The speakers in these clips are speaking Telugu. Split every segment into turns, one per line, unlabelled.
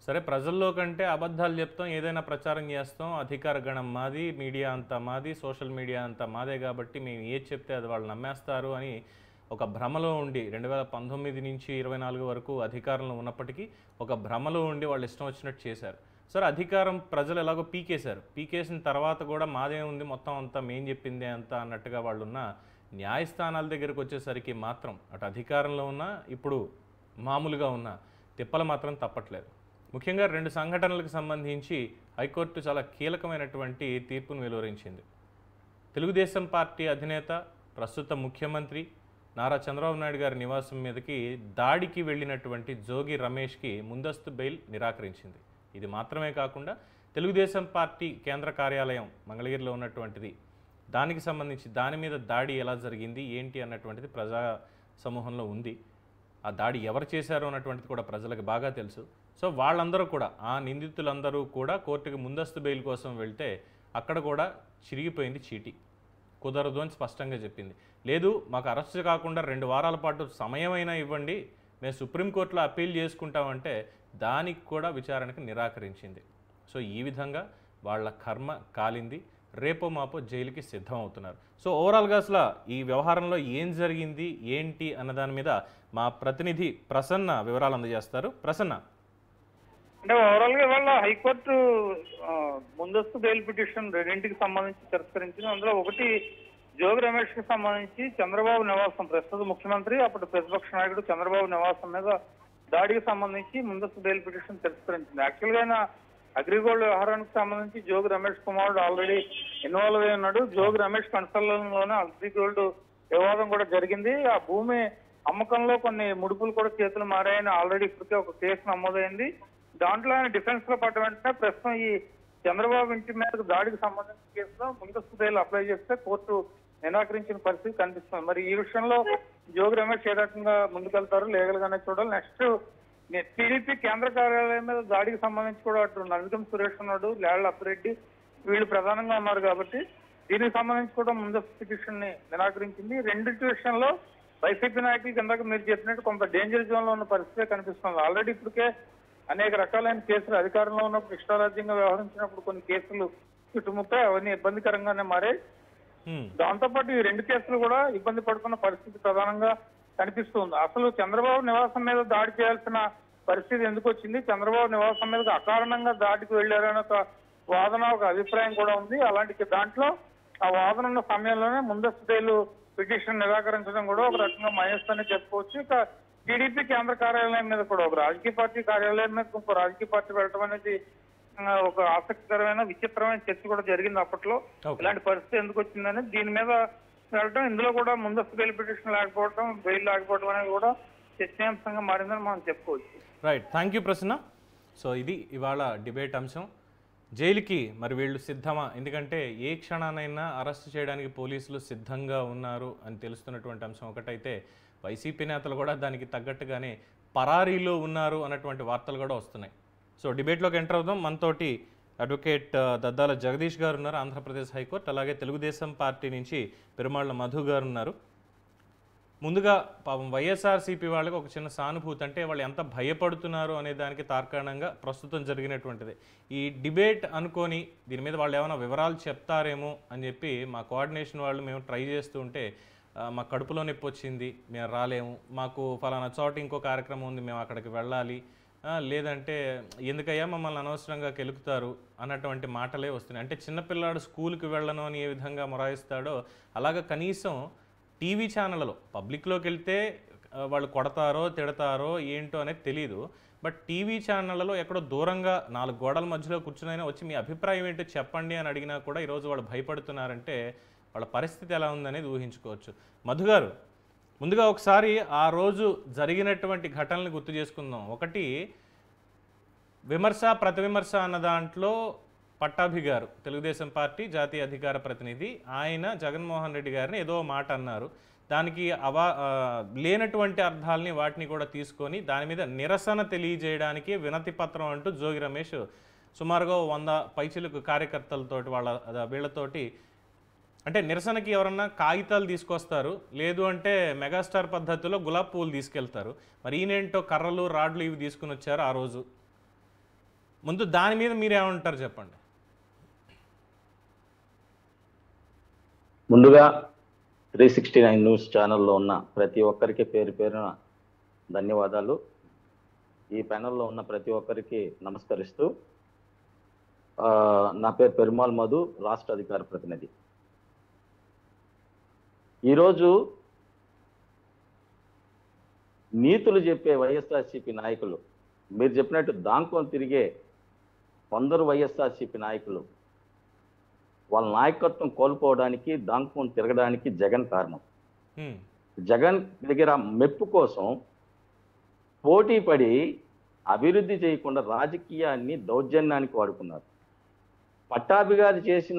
సరే ప్రజల్లో కంటే అబద్ధాలు చెప్తాం ఏదైనా ప్రచారం చేస్తాం అధికార గణం మాది మీడియా అంతా మాది సోషల్ మీడియా అంతా మాదే కాబట్టి మేము ఏది చెప్తే అది వాళ్ళు నమ్మేస్తారు అని ఒక భ్రమలో ఉండి రెండు వేల పంతొమ్మిది నుంచి ఇరవై నాలుగు వరకు అధికారంలో ఉన్నప్పటికీ ఒక భ్రమలో ఉండి వాళ్ళు ఇష్టం వచ్చినట్టు చేశారు సరే అధికారం ప్రజలు ఎలాగో పీకేశారు పీకేసిన తర్వాత కూడా మాదే ఉంది మొత్తం అంతా మేం చెప్పిందే అంతా అన్నట్టుగా వాళ్ళు ఉన్న న్యాయస్థానాల దగ్గరికి వచ్చేసరికి మాత్రం అటు అధికారంలో ఉన్నా ఇప్పుడు మామూలుగా ఉన్న తిప్పలు మాత్రం తప్పట్లేదు ముఖ్యంగా రెండు సంఘటనలకు సంబంధించి హైకోర్టు చాలా కీలకమైనటువంటి తీర్పును వెలువరించింది తెలుగుదేశం పార్టీ అధినేత ప్రస్తుత ముఖ్యమంత్రి నారా చంద్రబాబు నాయుడు గారి నివాసం మీదకి దాడికి వెళ్ళినటువంటి జోగి రమేష్కి ముందస్తు బెయిల్ నిరాకరించింది ఇది మాత్రమే కాకుండా తెలుగుదేశం పార్టీ కేంద్ర కార్యాలయం మంగళగిరిలో ఉన్నటువంటిది దానికి సంబంధించి దాని మీద దాడి ఎలా జరిగింది ఏంటి అన్నటువంటిది ప్రజా సమూహంలో ఉంది ఆ దాడి ఎవరు చేశారు అన్నటువంటిది కూడా ప్రజలకు బాగా తెలుసు సో వాళ్ళందరూ కూడా ఆ నిందితులందరూ కూడా కోర్టుకి ముందస్తు బెయిల్ కోసం వెళ్తే అక్కడ కూడా చిరిగిపోయింది చీటీ కుదరదు అని స్పష్టంగా చెప్పింది లేదు మాకు అరెస్ట్ కాకుండా రెండు వారాల పాటు సమయమైనా ఇవ్వండి మేము సుప్రీంకోర్టులో అప్పీల్ చేసుకుంటామంటే దానికి కూడా విచారణకు నిరాకరించింది సో ఈ విధంగా వాళ్ళ కర్మ కాలింది రేపో మాపో జైలుకి సిద్ధం అవుతున్నారు సో ఓవరాల్గా అసలు ఈ వ్యవహారంలో ఏం జరిగింది ఏంటి అన్న దాని మీద మా ప్రతినిధి ప్రసన్న వివరాలు అందజేస్తారు ప్రసన్న
అంటే ఓవరాల్ గా ఇవాళ హైకోర్టు ఆ, ముందస్తు బెయిల్ పిటిషన్ రెండింటికి సంబంధించి తిరస్కరించింది అందులో ఒకటి జోగి రమేష్ కి సంబంధించి చంద్రబాబు నివాసం ప్రస్తుత ముఖ్యమంత్రి అప్పుడు ప్రతిపక్ష నాయకుడు చంద్రబాబు నివాసం మీద దాడికి సంబంధించి ముందస్తు బెయిల్ పిటిషన్ తిరస్కరించింది యాక్చువల్ గా ఆయన అగ్రిగోల్డ్ వ్యవహారానికి సంబంధించి జోగి రమేష్ కుమారుడు ఆల్రెడీ ఇన్వాల్వ్ అయి ఉన్నాడు జోగి రమేష్ కన్సల్లోనే అగ్రిగోల్డ్ వివాదం కూడా జరిగింది ఆ భూమి అమ్మకంలో కొన్ని ముడుపులు కూడా చేతులు మారాయని ఆల్రెడీ ఇప్పటికే ఒక కేసు నమోదైంది దాంట్లో ఆయన డిఫెన్స్ లో పడ్డ వెంటనే ప్రస్తుతం ఈ చంద్రబాబు ఇంటి మీదకు దాడికి సంబంధించిన కేసులో ముందస్తు బెయిల్ అప్లై చేస్తే కోర్టు నిరాకరించిన పరిస్థితి కనిపిస్తుంది మరి ఈ విషయంలో జోగి రమేష్ ఏ రకంగా ముందుకెళ్తారు లీగల్ గానే చూడాలి నెక్స్ట్ టీడీపీ కేంద్ర కార్యాలయం మీద దాడికి సంబంధించి కూడా అటు నవికం సురేష్ ఉన్నాడు లేళ్ల అప్పిరెడ్డి వీళ్ళు ప్రధానంగా ఉన్నారు కాబట్టి దీనికి సంబంధించి కూడా ముందస్తు పిటిషన్ ని నిరాకరించింది రెండింటి విషయంలో వైసీపీ నాయకులు కిందకు మీరు చెప్పినట్టు కొంత డేంజర్ జోన్ లో ఉన్న పరిస్థితి కనిపిస్తుంది ఆల్రెడీ ఇప్పటికే అనేక రకాలైన కేసులు అధికారంలో ఉన్నప్పుడు ఇష్టారాజ్యంగా వ్యవహరించినప్పుడు కొన్ని కేసులు చుట్టుముట్టాయి అవన్నీ ఇబ్బందికరంగానే మారాయి
హ్మ్.
దాంతోపాటు ఈ రెండు కేసులు కూడా ఇబ్బంది పడుతున్న పరిస్థితి ప్రధానంగా కనిపిస్తుంది అసలు చంద్రబాబు నివాసం మీద దాడి చేయాల్సిన పరిస్థితి ఎందుకు వచ్చింది చంద్రబాబు నివాసం మీద అకారణంగా దాడికి వెళ్లారనే ఒక వాదన ఒక అభిప్రాయం కూడా ఉంది అలాంటి దాంట్లో ఆ వాదన ఉన్న సమయంలోనే ముందస్తు బెయిల్ పిటిషన్ నిరాకరించడం కూడా ఒక రకంగా మైనస్ అని చెప్పుకోవచ్చు ఇక టీడీపీ కేంద్ర కార్యాలయం మీద కూడా ఒక రాజకీయ పార్టీ కార్యాలయం మీద ఇంకో రాజకీయ పార్టీ వెళ్ళడం అనేది ఆ, ఒక ఆసక్తికరమైన విచిత్రమైన చర్చ కూడా జరిగింది అప్పట్లో
Okay.
ఇలాంటి పరిస్థితి ఎందుకు వచ్చిందని దీని మీద వెళ్ళడం ఇందులో కూడా ముందస్తు బెయిల్ పిటిషన్ లేకపోవడం బెయిల్ లేకపోవడం అనేది కూడా చర్చనీయాంశంగా మారిందని మనం చెప్పుకోవచ్చు
right thank you Prasanna so ఇది ఇవాళ డిబేట్ అంశం జైలుకి మరి వీళ్ళు సిద్ధమా ఎందుకంటే ఏ క్షణానైనా అరెస్ట్ చేయడానికి పోలీసులు సిద్ధంగా ఉన్నారు అని తెలుస్తున్నటువంటి అంశం ఒకటైతే వైసీపీ నేతలు కూడా దానికి తగ్గట్టుగానే పరారీలో ఉన్నారు అన్నటువంటి వార్తలు కూడా వస్తున్నాయి సో డిబేట్లోకి ఎంటర్ అవుదాం మనతోటి అడ్వకేట్ ఆ, దద్దాల జగదీష్ గారు ఉన్నారు ఆంధ్రప్రదేశ్ హైకోర్టు అలాగే తెలుగుదేశం పార్టీ నుంచి పెరుమాళ్ళ మధు గారు ఉన్నారు ముందుగా పాపం వైఎస్ఆర్సీపీ వాళ్ళకి ఒక చిన్న సానుభూతి అంటే వాళ్ళు ఎంత భయపడుతున్నారు అనే దానికి తార్కాణంగా ప్రస్తుతం జరిగినటువంటిది ఈ డిబేట్ అనుకొని దీని మీద వాళ్ళు ఏమైనా వివరాలు చెప్తారేమో అని చెప్పి మా కోఆర్డినేషన్ వాళ్ళు మేము ట్రై చేస్తూ ఉంటే ఆ, మా కడుపులో నొప్పి వచ్చింది మేము రాలేము మాకు ఫలానా చోట ఇంకో కార్యక్రమం ఉంది మేము అక్కడికి వెళ్ళాలి ఆ, లేదంటే ఎందుకయ్యా మమ్మల్ని అనవసరంగా కెలుకుతారు అన్నటువంటి మాటలే వస్తున్నాయి అంటే చిన్నపిల్లాడు స్కూల్కి వెళ్ళను అని ఏ విధంగా మొరాయిస్తాడో అలాగ కనీసం టీవీ ఛానళ్ళలో పబ్లిక్లోకి వెళ్తే ఆ, వాళ్ళు కొడతారో తిడతారో ఏంటో అనేది తెలియదు బట్ టీవీ ఛానళ్ళలో ఎక్కడో దూరంగా నాలుగు గోడల మధ్యలో కూర్చునైనా వచ్చి మీ అభిప్రాయం ఏంటో చెప్పండి అని అడిగినా కూడా ఈరోజు వాళ్ళు భయపడుతున్నారంటే వాళ్ళ పరిస్థితి ఎలా ఉందనేది ఊహించుకోవచ్చు మధు గారు ముందుగా ఒకసారి ఆ రోజు జరిగినటువంటి ఘటనలు గుర్తు చేసుకుందాం ఒకటి విమర్శ ప్రతివిమర్శ అన్న దాంట్లో పట్టాభి గారు తెలుగుదేశం పార్టీ జాతీయ అధికార ప్రతినిధి ఆయన జగన్మోహన్ రెడ్డి గారిని ఏదో మాట అన్నారు దానికి అవా ఆ, లేనటువంటి అర్థాలని వాటిని కూడా తీసుకొని దాని మీద నిరసన తెలియజేయడానికి వినతి పత్రం అంటూ జోగి రమేష్ సుమారుగా ఓ వంద పైచిలకు కార్యకర్తలతోటి వాళ్ళ అద- వీళ్ళతోటి అంటే నిరసనకి ఎవరన్నా కాగితాలు తీసుకొస్తారు లేదు అంటే మెగాస్టార్ పద్ధతిలో గులాబ్ పువ్వులు తీసుకెళ్తారు మరి ఈయనేంటో కర్రలు రాడ్లు ఇవి తీసుకుని వచ్చారు ఆ రోజు ముందు దాని మీద మీరు ఏమంటారు చెప్పండి
ముందుగా త్రీ సిక్స్టీ నైన్ న్యూస్ ఛానల్లో ఉన్న ప్రతి ఒక్కరికి పేరు పేరున ధన్యవాదాలు ఈ ప్యానెల్లో ఉన్న ప్రతి ఒక్కరికి నమస్కరిస్తూ ఆ, నా పేరు పెరుమాల్ మధు రాష్ట్ర అధికార ప్రతినిధి ఈరోజు నీతులు చెప్పే వైఎస్ఆర్సీపీ నాయకులు మీరు చెప్పినట్టు దాంకొని తిరిగే కొందరు వైఎస్ఆర్సీపీ నాయకులు వాళ్ళ నాయకత్వం కోల్పోవడానికి దాంకొని తిరగడానికి జగన్ కారణం
హ్మ్.
జగన్ దగ్గర మెప్పు కోసం పోటీ పడి అభివృద్ధి చేయకుండా రాజకీయాన్ని దౌర్జన్యానికి వాడుకున్నారు పట్టాభి గారు చేసిన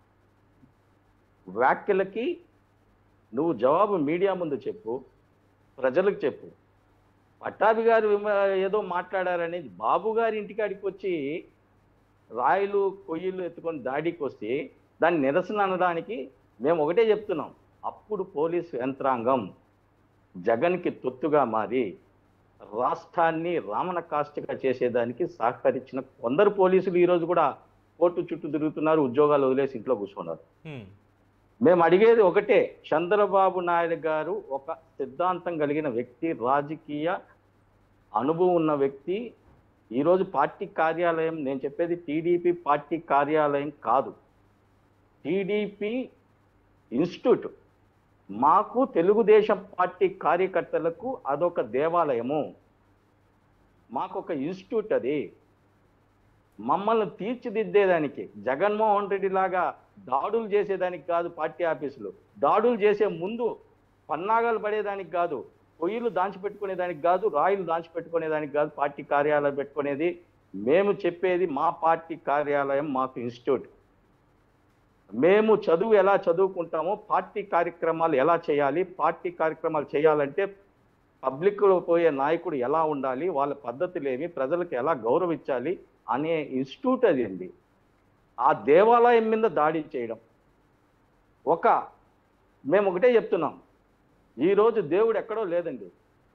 వ్యాఖ్యలకి నువ్వు జవాబు మీడియా ముందు చెప్పు ప్రజలకు చెప్పు పట్టాభి గారు విమ- ఏదో మాట్లాడారని బాబు గారి ఇంటికాడికి వచ్చి రాయిలు కొయ్యలు ఎత్తుకొని దాడికి వస్తే దాన్ని నిరసన అనడానికి మేము ఒకటే చెప్తున్నాం అప్పుడు పోలీసు యంత్రాంగం జగన్కి తొత్తుగా మారి రాష్ట్రాన్ని రామణ కాష్టగా చేసేదానికి సహకరించిన కొందరు పోలీసులు ఈరోజు కూడా కోర్టు చుట్టూ తిరుగుతున్నారు ఉద్యోగాలు వదిలేసి ఇంట్లో కూర్చున్నారు
హ్మ్.
మేము అడిగేది ఒకటే చంద్రబాబు నాయుడు గారు ఒక సిద్ధాంతం కలిగిన వ్యక్తి రాజకీయ అనుభవం ఉన్న వ్యక్తి ఈరోజు పార్టీ కార్యాలయం నేను చెప్పేది టీడీపీ పార్టీ కార్యాలయం కాదు టీడీపీ ఇన్స్టిట్యూట్ మాకు తెలుగుదేశం పార్టీ కార్యకర్తలకు అదొక దేవాలయము మాకు ఒక ఇన్స్టిట్యూట్ అది మమ్మల్ని తీర్చిదిద్దేదానికి జగన్మోహన్ రెడ్డి లాగా దాడులు చేసేదానికి కాదు పార్టీ ఆఫీసులు దాడులు చేసే ముందు పన్నాగాలు పడేదానికి కాదు పొయ్యిలు దాచిపెట్టుకునేదానికి కాదు రాయిలు దాచిపెట్టుకునేదానికి కాదు పార్టీ కార్యాలయం పెట్టుకునేది మేము చెప్పేది మా పార్టీ కార్యాలయం మాకు ఇన్స్టిట్యూట్ మేము చదువు ఎలా చదువుకుంటామో పార్టీ కార్యక్రమాలు ఎలా చేయాలి పార్టీ కార్యక్రమాలు చేయాలంటే పబ్లిక్లో పోయే నాయకుడు ఎలా ఉండాలి వాళ్ళ పద్ధతులు ఏమి ప్రజలకు ఎలా గౌరవించాలి అనే ఇన్స్టిట్యూట్ అది అండి ఆ దేవాలయం మీద దాడి చేయడం ఒక మేము ఒకటే చెప్తున్నాం ఈరోజు దేవుడు ఎక్కడో లేదండి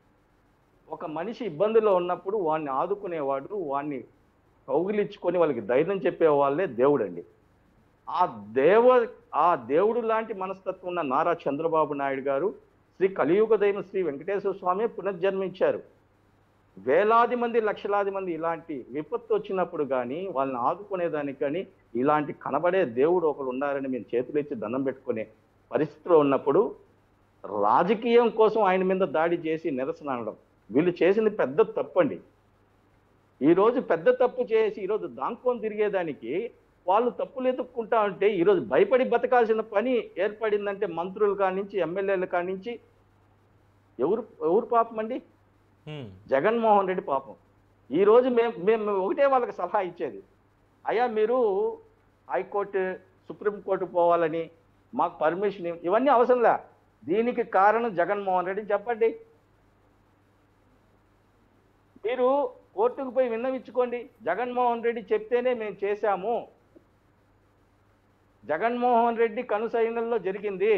ఒక మనిషి ఇబ్బందిలో ఉన్నప్పుడు వాడిని ఆదుకునేవాడు వాడిని కౌగిలించుకొని వాళ్ళకి ధైర్యం చెప్పే వాళ్ళే దేవుడండి ఆ దేవ ఆ దేవుడు లాంటి మనస్తత్వం ఉన్న నారా చంద్రబాబు నాయుడు గారు శ్రీ కలియుగ దైవం శ్రీ వెంకటేశ్వర స్వామి పునర్జన్మించారు వేలాది మంది లక్షలాది మంది ఇలాంటి విపత్తు వచ్చినప్పుడు కానీ వాళ్ళని ఆదుకునేదానికి కానీ ఇలాంటి కనబడే దేవుడు ఒకడు ఉన్నారని మేము చేతులెత్తి దండం పెట్టుకునే పరిస్థితిలో ఉన్నప్పుడు రాజకీయం కోసం ఆయన మీద దాడి చేసి నిరసన అనడం వీళ్ళు చేసింది పెద్ద తప్పండి ఈరోజు పెద్ద తప్పు చేసి ఈరోజు దాంకొని తిరిగేదానికి వాళ్ళు తప్పులు ఎత్తుక్కుంటా ఉంటే ఈరోజు భయపడి బతకాల్సిన పని ఏర్పడిందంటే మంత్రుల కానించి ఎమ్మెల్యేల కానించి ఎవరు ఎవరు పాపం అండి
హ్మ్.
జగన్మోహన్ రెడ్డి పాపం ఈ రోజు మేము మేము ఒకటే వాళ్ళకి సలహా ఇచ్చేది అయ్యా మీరు హైకోర్టు సుప్రీంకోర్టు పోవాలని మాకు పర్మిషన్ ఇవ్- ఇవన్నీ అవసరంలే దీనికి కారణం జగన్మోహన్ రెడ్డి చెప్పండి మీరు కోర్టుకు పోయి విన్నవించుకోండి జగన్మోహన్ రెడ్డి చెప్తేనే మేము చేశాము జగన్మోహన్ రెడ్డి కనుసైనల్లో జరిగింది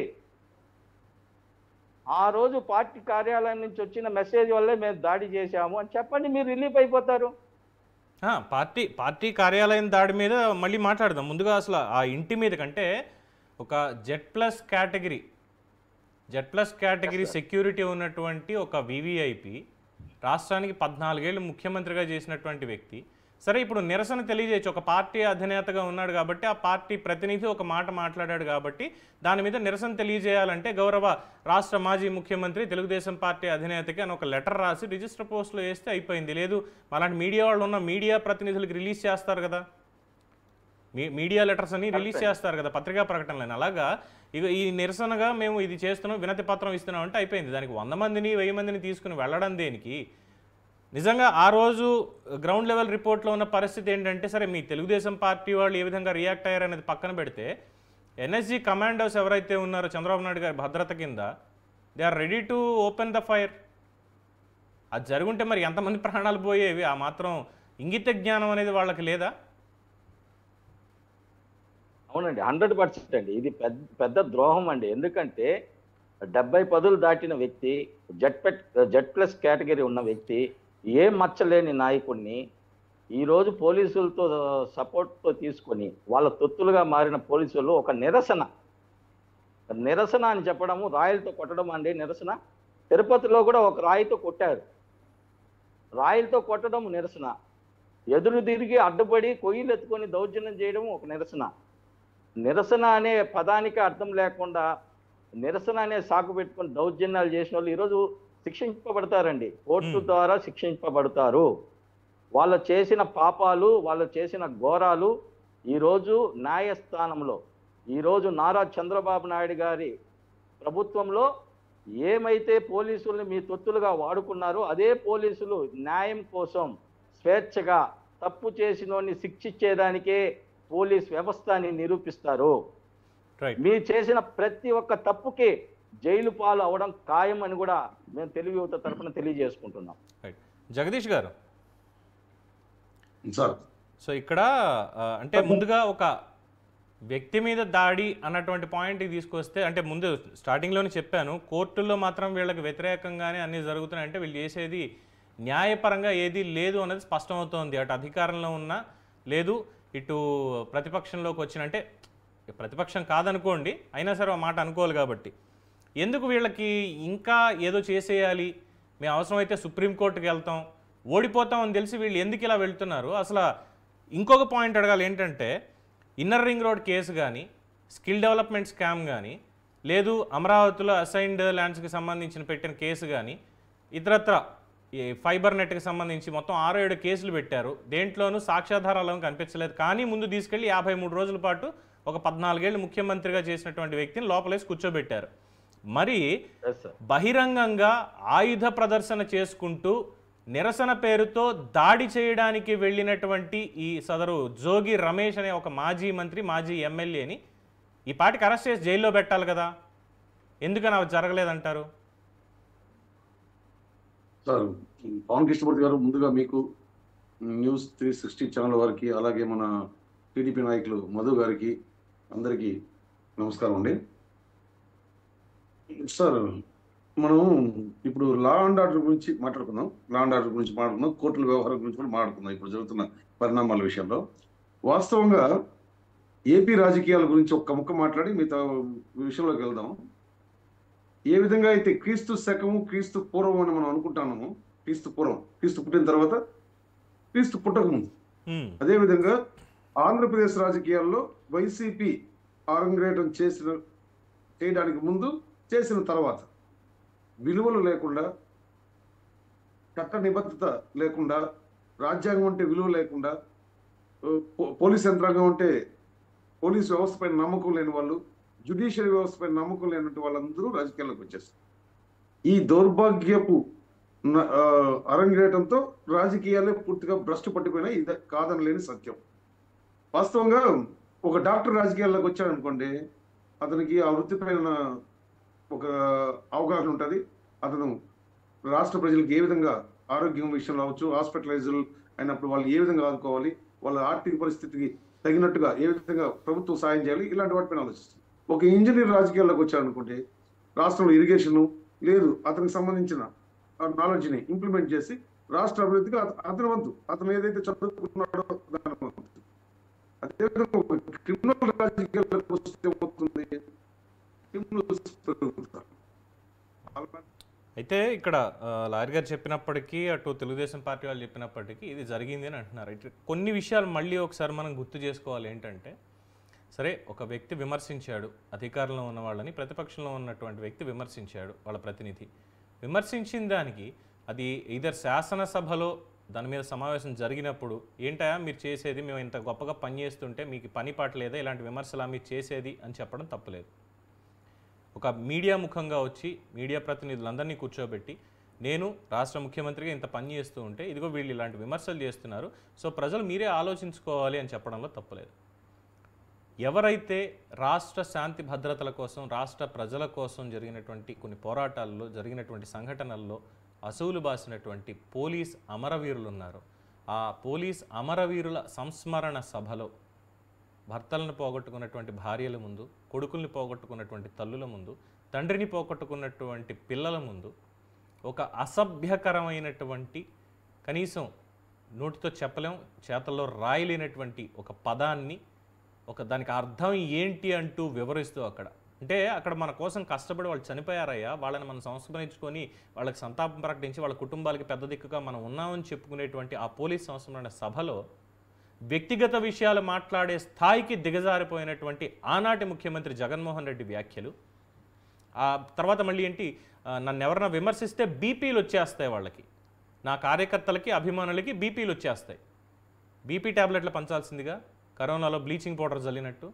ఆ రోజు పార్టీ కార్యాలయం నుంచి వచ్చిన మెసేజ్ వల్లే మేము దాడి చేశాము అని చెప్పండి మీరు రిలీఫ్ అయిపోతారు
ఆ, పార్టీ పార్టీ కార్యాలయం దాడి మీద మళ్ళీ మాట్లాడదాం ముందుగా అసలు ఆ ఇంటి మీద కంటే ఒక Z plus category Z plus category security ఉన్నటువంటి ఒక వివిఐపి రాష్ట్రానికి పద్నాలుగేళ్ళు ముఖ్యమంత్రిగా చేసినటువంటి వ్యక్తి సరే ఇప్పుడు నిరసన తెలియజేయచ్చు ఒక పార్టీ అధినేతగా ఉన్నాడు కాబట్టి ఆ పార్టీ ప్రతినిధి ఒక మాట మాట్లాడాడు కాబట్టి దాని మీద నిరసన తెలియజేయాలంటే గౌరవ రాష్ట్ర మాజీ ముఖ్యమంత్రి తెలుగుదేశం పార్టీ అధినేతకి అని ఒక లెటర్ రాసి రిజిస్టర్ పోస్ట్లో వేస్తే అయిపోయింది లేదు అలాంటి మీడియా వాళ్ళు ఉన్న మీడియా ప్రతినిధులకు రిలీజ్ చేస్తారు కదా మీ మీడియా లెటర్స్ అని రిలీజ్ చేస్తారు కదా పత్రికా ప్రకటనలని అలాగా ఇక ఈ నిరసనగా మేము ఇది చేస్తున్నాం వినతి పత్రం ఇస్తున్నాం అంటే అయిపోయింది దానికి వంద మందిని వెయ్యి మందిని తీసుకుని వెళ్ళడం దేనికి నిజంగా ఆ రోజు గ్రౌండ్ లెవెల్ రిపోర్ట్లో ఉన్న పరిస్థితి ఏంటంటే సరే మీ తెలుగుదేశం పార్టీ వాళ్ళు ఏ విధంగా రియాక్ట్ అయ్యారనేది పక్కన పెడితే ఎన్ఎస్జీ కమాండోస్ ఎవరైతే ఉన్నారో చంద్రబాబు నాయుడు గారి భద్రత కింద they are ready to open the fire అది జరుగుంటే మరి ఎంతమంది ప్రాణాలు పోయేవి ఆ మాత్రం ఇంగిత జ్ఞానం అనేది వాళ్ళకి లేదా
అవునండి హండ్రెడ్ పర్సెంట్ అండి ఇది పెద్ద పెద్ద ద్రోహం అండి ఎందుకంటే డెబ్బై పదులు దాటిన వ్యక్తి జెడ్ పెట్ జెడ్ ప్లస్ కేటగిరీ ఉన్న వ్యక్తి ఏ మచ్చలేని నాయకుడిని ఈరోజు పోలీసులతో సపోర్ట్తో తీసుకొని వాళ్ళ తొత్తులుగా మారిన పోలీసులు ఒక నిరసన నిరసన అని చెప్పడము రాయలతో కొట్టడం అండి నిరసన తిరుపతిలో కూడా ఒక రాయితో కొట్టారు రాయిలతో కొట్టడం నిరసన ఎదురు తిరిగి అడ్డుపడి కొయ్యలు ఎత్తుకొని దౌర్జన్యం చేయడం ఒక నిరసన నిరసన అనే పదానికి అర్థం లేకుండా నిరసన అనే సాకు పెట్టుకొని దౌర్జన్యాలు చేసిన వాళ్ళు ఈరోజు శిక్షింపబడతారండి కోర్టు
Hmm.
ద్వారా శిక్షింపబడతారు వాళ్ళు చేసిన పాపాలు వాళ్ళు చేసిన ఘోరాలు ఈరోజు న్యాయస్థానంలో ఈరోజు నారా చంద్రబాబు నాయుడు గారి ప్రభుత్వంలో ఏమైతే పోలీసుల్ని మీ తొత్తులుగా వాడుకున్నారో అదే పోలీసులు న్యాయం కోసం స్వేచ్ఛగా తప్పు చేసినోని శిక్షించేదానికే పోలీస్ వ్యవస్థని నిరూపిస్తారు
రైట్
మీరు చేసిన ప్రతి ఒక్క తప్పుకి జైలు పాలు అవడం ఖాయం అని కూడా మేము తెలుగు యువత తరఫున తెలియజేసుకుంటున్నాం
రైట్ జగదీష్ గారు
సార్
సో ఇక్కడ ఆ, అంటే ముందుగా ఒక వ్యక్తి మీద దాడి అన్నటువంటి పాయింట్కి తీసుకొస్తే అంటే ముందు స్టార్టింగ్లోనే చెప్పాను కోర్టుల్లో మాత్రం వీళ్ళకి వ్యతిరేకంగానే అన్నీ జరుగుతున్నాయి అంటే వీళ్ళు చేసేది న్యాయపరంగా ఏది లేదు అన్నది స్పష్టమవుతోంది అటు అధికారంలో ఉన్న లేదు ఇటు ప్రతిపక్షంలోకి వచ్చిన అంటే ప్రతిపక్షం కాదనుకోండి అయినా సరే ఆ మాట అనుకోవాలి కాబట్టి ఎందుకు వీళ్ళకి ఇంకా ఏదో చేసేయాలి మేము అవసరమైతే సుప్రీంకోర్టుకి వెళ్తాం ఓడిపోతాం అని తెలిసి వీళ్ళు ఎందుకు ఇలా వెళ్తున్నారు అసలు ఇంకొక పాయింట్ అడగాలి ఏంటంటే ఇన్నర్ రింగ్ రోడ్ కేసు కానీ స్కిల్ డెవలప్మెంట్ స్కామ్ కానీ లేదు అమరావతిలో అసైన్డ్ ల్యాండ్స్కి సంబంధించిన పెట్టిన కేసు కానీ ఇతరత్ర ఈ ఫైబర్ నెట్కి సంబంధించి మొత్తం ఆరు ఏడు కేసులు పెట్టారు దేంట్లోనూ సాక్ష్యాధారాలు కనిపించలేదు కానీ ముందు తీసుకెళ్లి యాభై మూడు రోజుల పాటు ఒక పద్నాలుగేళ్ళు ముఖ్యమంత్రిగా చేసినటువంటి వ్యక్తిని లోపలేసి కూర్చోబెట్టారు మరి
ఎస్ సార్
బహిరంగంగా ఆయుధ ప్రదర్శన చేసుకుంటూ నిరసన పేరుతో దాడి చేయడానికి వెళ్ళినటువంటి ఈ సదరు జోగి రమేష్ అనే ఒక మాజీ మంత్రి మాజీ ఎమ్మెల్యేని ఈ పాటికి అరెస్ట్ చేసి జైల్లో పెట్టాలి కదా ఎందుకని అవి జరగలేదంటారు
సార్ పవన్ కృష్ణమూర్తి గారు ముందుగా మీకు న్యూస్ త్రీ సిక్స్టీ ఛానల్ వారికి అలాగే మన టీడీపీ నాయకులు మధు గారికి అందరికీ నమస్కారం అండి సార్ మనం ఇప్పుడు లా అండ్ ఆర్డర్ గురించి మాట్లాడుకుందాం లా అండ్ ఆర్డర్ గురించి మాట్లాడుకుందాం కోర్టుల వ్యవహారం గురించి కూడా మాట్లాడుకుందాం ఇప్పుడు జరుగుతున్న పరిణామాల విషయంలో వాస్తవంగా ఏపీ రాజకీయాల గురించి ఒక్క ముక్క మాట్లాడి మిగతా విషయంలోకి వెళ్దాం ఏ విధంగా అయితే క్రీస్తు శకము క్రీస్తు పూర్వం అని మనం అనుకుంటున్నాము క్రీస్తు పూర్వం క్రీస్తు పుట్టిన తర్వాత క్రీస్తు పుట్టకముందు
హ్మ్,
అదేవిధంగా ఆంధ్రప్రదేశ్ రాజకీయాల్లో వైసీపీ ఆరంగేటం చేసిన చేయడానికి ముందు చేసిన తర్వాత విలువలు లేకుండా చట్ట నిబద్ధత లేకుండా రాజ్యాంగం అంటే విలువ లేకుండా పో- పోలీస్ యంత్రాంగం అంటే పోలీస్ వ్యవస్థ పైన నమ్మకం లేని వాళ్ళు జ్యుడిషియరీ వ్యవస్థ పైన నమ్మకం లేనటువంటి వాళ్ళందరూ రాజకీయాల్లోకి వచ్చేస్తారు ఈ దౌర్భాగ్యపు న- ఆ, అరంగేటంతో రాజకీయాలే పూర్తిగా భ్రష్టు పట్టిపోయినా ఇది కాదనలేని సత్యం వాస్తవంగా ఒక డాక్టర్ రాజకీయాల్లోకి వచ్చాడనుకోండి అతనికి ఆ వృత్తి పైన ఒక అవగాహన ఉంటుంది అతను రాష్ట్ర ప్రజలకు ఏ విధంగా ఆరోగ్యం విషయంలో అవచ్చు హాస్పిటలైజ్ అయినప్పుడు వాళ్ళు ఏ విధంగా ఆదుకోవాలి వాళ్ళ ఆర్థిక పరిస్థితికి తగినట్టుగా ఏ విధంగా ప్రభుత్వం సాయం చేయాలి ఇలాంటి వాటిపైన ఆలోచిస్తుంది ఒక ఇంజనీర్ రాజకీయాల్లోకి వచ్చాడనుకుంటే రాష్ట్రంలో ఇరిగేషన్ లేదు అతనికి సంబంధించిన నాలెడ్జ్ని ఇంప్లిమెంట్ చేసి రాష్ట్ర అభివృద్ధికి అత- అతని వంతు అతను ఏదైతే చదువుకున్నాడో దాని వంతు అదేవిధంగా ఒక క్రిమినల్ రాజకీయాలకు వస్తే ఏమవుతుంది క్రిమినల్స్ పెరుగుతారు అలా-
అయితే ఇక్కడ ఆ, లాయర్ గారు చెప్పినప్పటికీ అటు తెలుగుదేశం పార్టీ వాళ్ళు చెప్పినప్పటికీ ఇది జరిగింది అని అంటున్నారు ఇటు కొన్ని విషయాలు మళ్ళీ ఒకసారి మనం గుర్తు చేసుకోవాలి ఏంటంటే సరే ఒక వ్యక్తి విమర్శించాడు అధికారంలో ఉన్న వాళ్ళని ప్రతిపక్షంలో ఉన్నటువంటి వ్యక్తి విమర్శించాడు వాళ్ళ ప్రతినిధి విమర్శించిన దానికి అది ఇదర్ శాసనసభలో దాని మీద సమావేశం జరిగినప్పుడు ఏంటయా మీరు చేసేది మేము ఇంత గొప్పగా పని చేస్తుంటే మీకు పని పాట లేదా ఇలాంటి విమర్శలా మీరు చేసేది అని చెప్పడం తప్పులేదు ఒక మీడియా ముఖంగా వచ్చి మీడియా ప్రతినిధులందరినీ కూర్చోబెట్టి నేను రాష్ట్ర ముఖ్యమంత్రిగా ఇంత పని చేస్తూ ఉంటే ఇదిగో వీళ్ళు ఇలాంటి విమర్శలు చేస్తున్నారు సో ప్రజలు మీరే ఆలోచించుకోవాలి అని చెప్పడంలో తప్పులేదు ఎవరైతే రాష్ట్ర శాంతి భద్రతల కోసం రాష్ట్ర ప్రజల కోసం జరిగినటువంటి కొన్ని పోరాటాల్లో జరిగినటువంటి సంఘటనల్లో అసూలు బాసినటువంటి పోలీస్ అమరవీరులు ఉన్నారో ఆ పోలీస్ అమరవీరుల సంస్మరణ సభలో భర్తలను పోగొట్టుకున్నటువంటి భార్యల ముందు కొడుకుల్ని పోగొట్టుకున్నటువంటి తల్లుల ముందు తండ్రిని పోగొట్టుకున్నటువంటి పిల్లల ముందు ఒక అసభ్యకరమైనటువంటి కనీసం నోటితో చెప్పలేం చేతల్లో రాయలేనటువంటి ఒక పదాన్ని ఒక దానికి అర్థం ఏంటి అంటూ వివరిస్తూ అక్కడ అంటే అక్కడ మన కోసం కష్టపడి వాళ్ళు చనిపోయారయ్యా వాళ్ళని మనం సంస్కరించుకొని వాళ్ళకి సంతాపం ప్రకటించి వాళ్ళ కుటుంబాలకి పెద్ద దిక్కుగా మనం ఉన్నామని చెప్పుకునేటువంటి ఆ పోలీస్ సంస్థల సభలో వ్యక్తిగత విషయాలు మాట్లాడే స్థాయికి దిగజారిపోయినటువంటి ఆనాటి ముఖ్యమంత్రి జగన్మోహన్ రెడ్డి వ్యాఖ్యలు ఆ తర్వాత మళ్ళీ ఏంటి ఆ, నన్ను ఎవరైనా విమర్శిస్తే బీపీలు వచ్చేస్తాయి వాళ్ళకి నా కార్యకర్తలకి అభిమానులకి బీపీలు వచ్చేస్తాయి బీపీ ట్యాబ్లెట్లు పంచాల్సిందిగా కరోనాలో బ్లీచింగ్ పౌడర్ జల్లినట్టు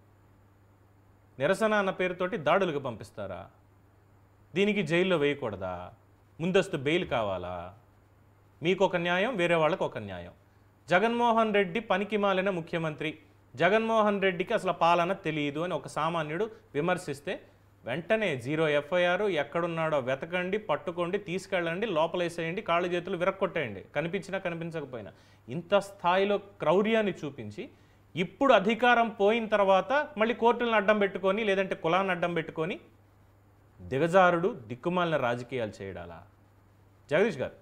నిరసన అన్న పేరుతోటి దాడులకు పంపిస్తారా దీనికి జైల్లో వేయకూడదా ముందస్తు బెయిల్ కావాలా మీకు ఒక న్యాయం వేరే వాళ్ళకు ఒక న్యాయం జగన్మోహన్ రెడ్డి పనికి మాలిన ముఖ్యమంత్రి జగన్మోహన్ రెడ్డికి అసలు పాలన తెలియదు అని ఒక సామాన్యుడు విమర్శిస్తే వెంటనే జీరో ఎఫ్ఐఆర్ ఎక్కడున్నాడో వెతకండి పట్టుకోండి తీసుకెళ్ళండి లోపలేసేయండి కాళ్ళు చేతులు విరక్కొట్టేయండి కనిపించినా కనిపించకపోయినా ఇంత స్థాయిలో క్రౌర్యాన్ని చూపించి ఇప్పుడు అధికారం పోయిన తర్వాత మళ్ళీ కోర్టులను అడ్డం పెట్టుకొని లేదంటే కులాన్ని అడ్డం పెట్టుకొని దిగజారుడు దిక్కుమాలిన రాజకీయాలు చేయడాలా జగదీష్ గారు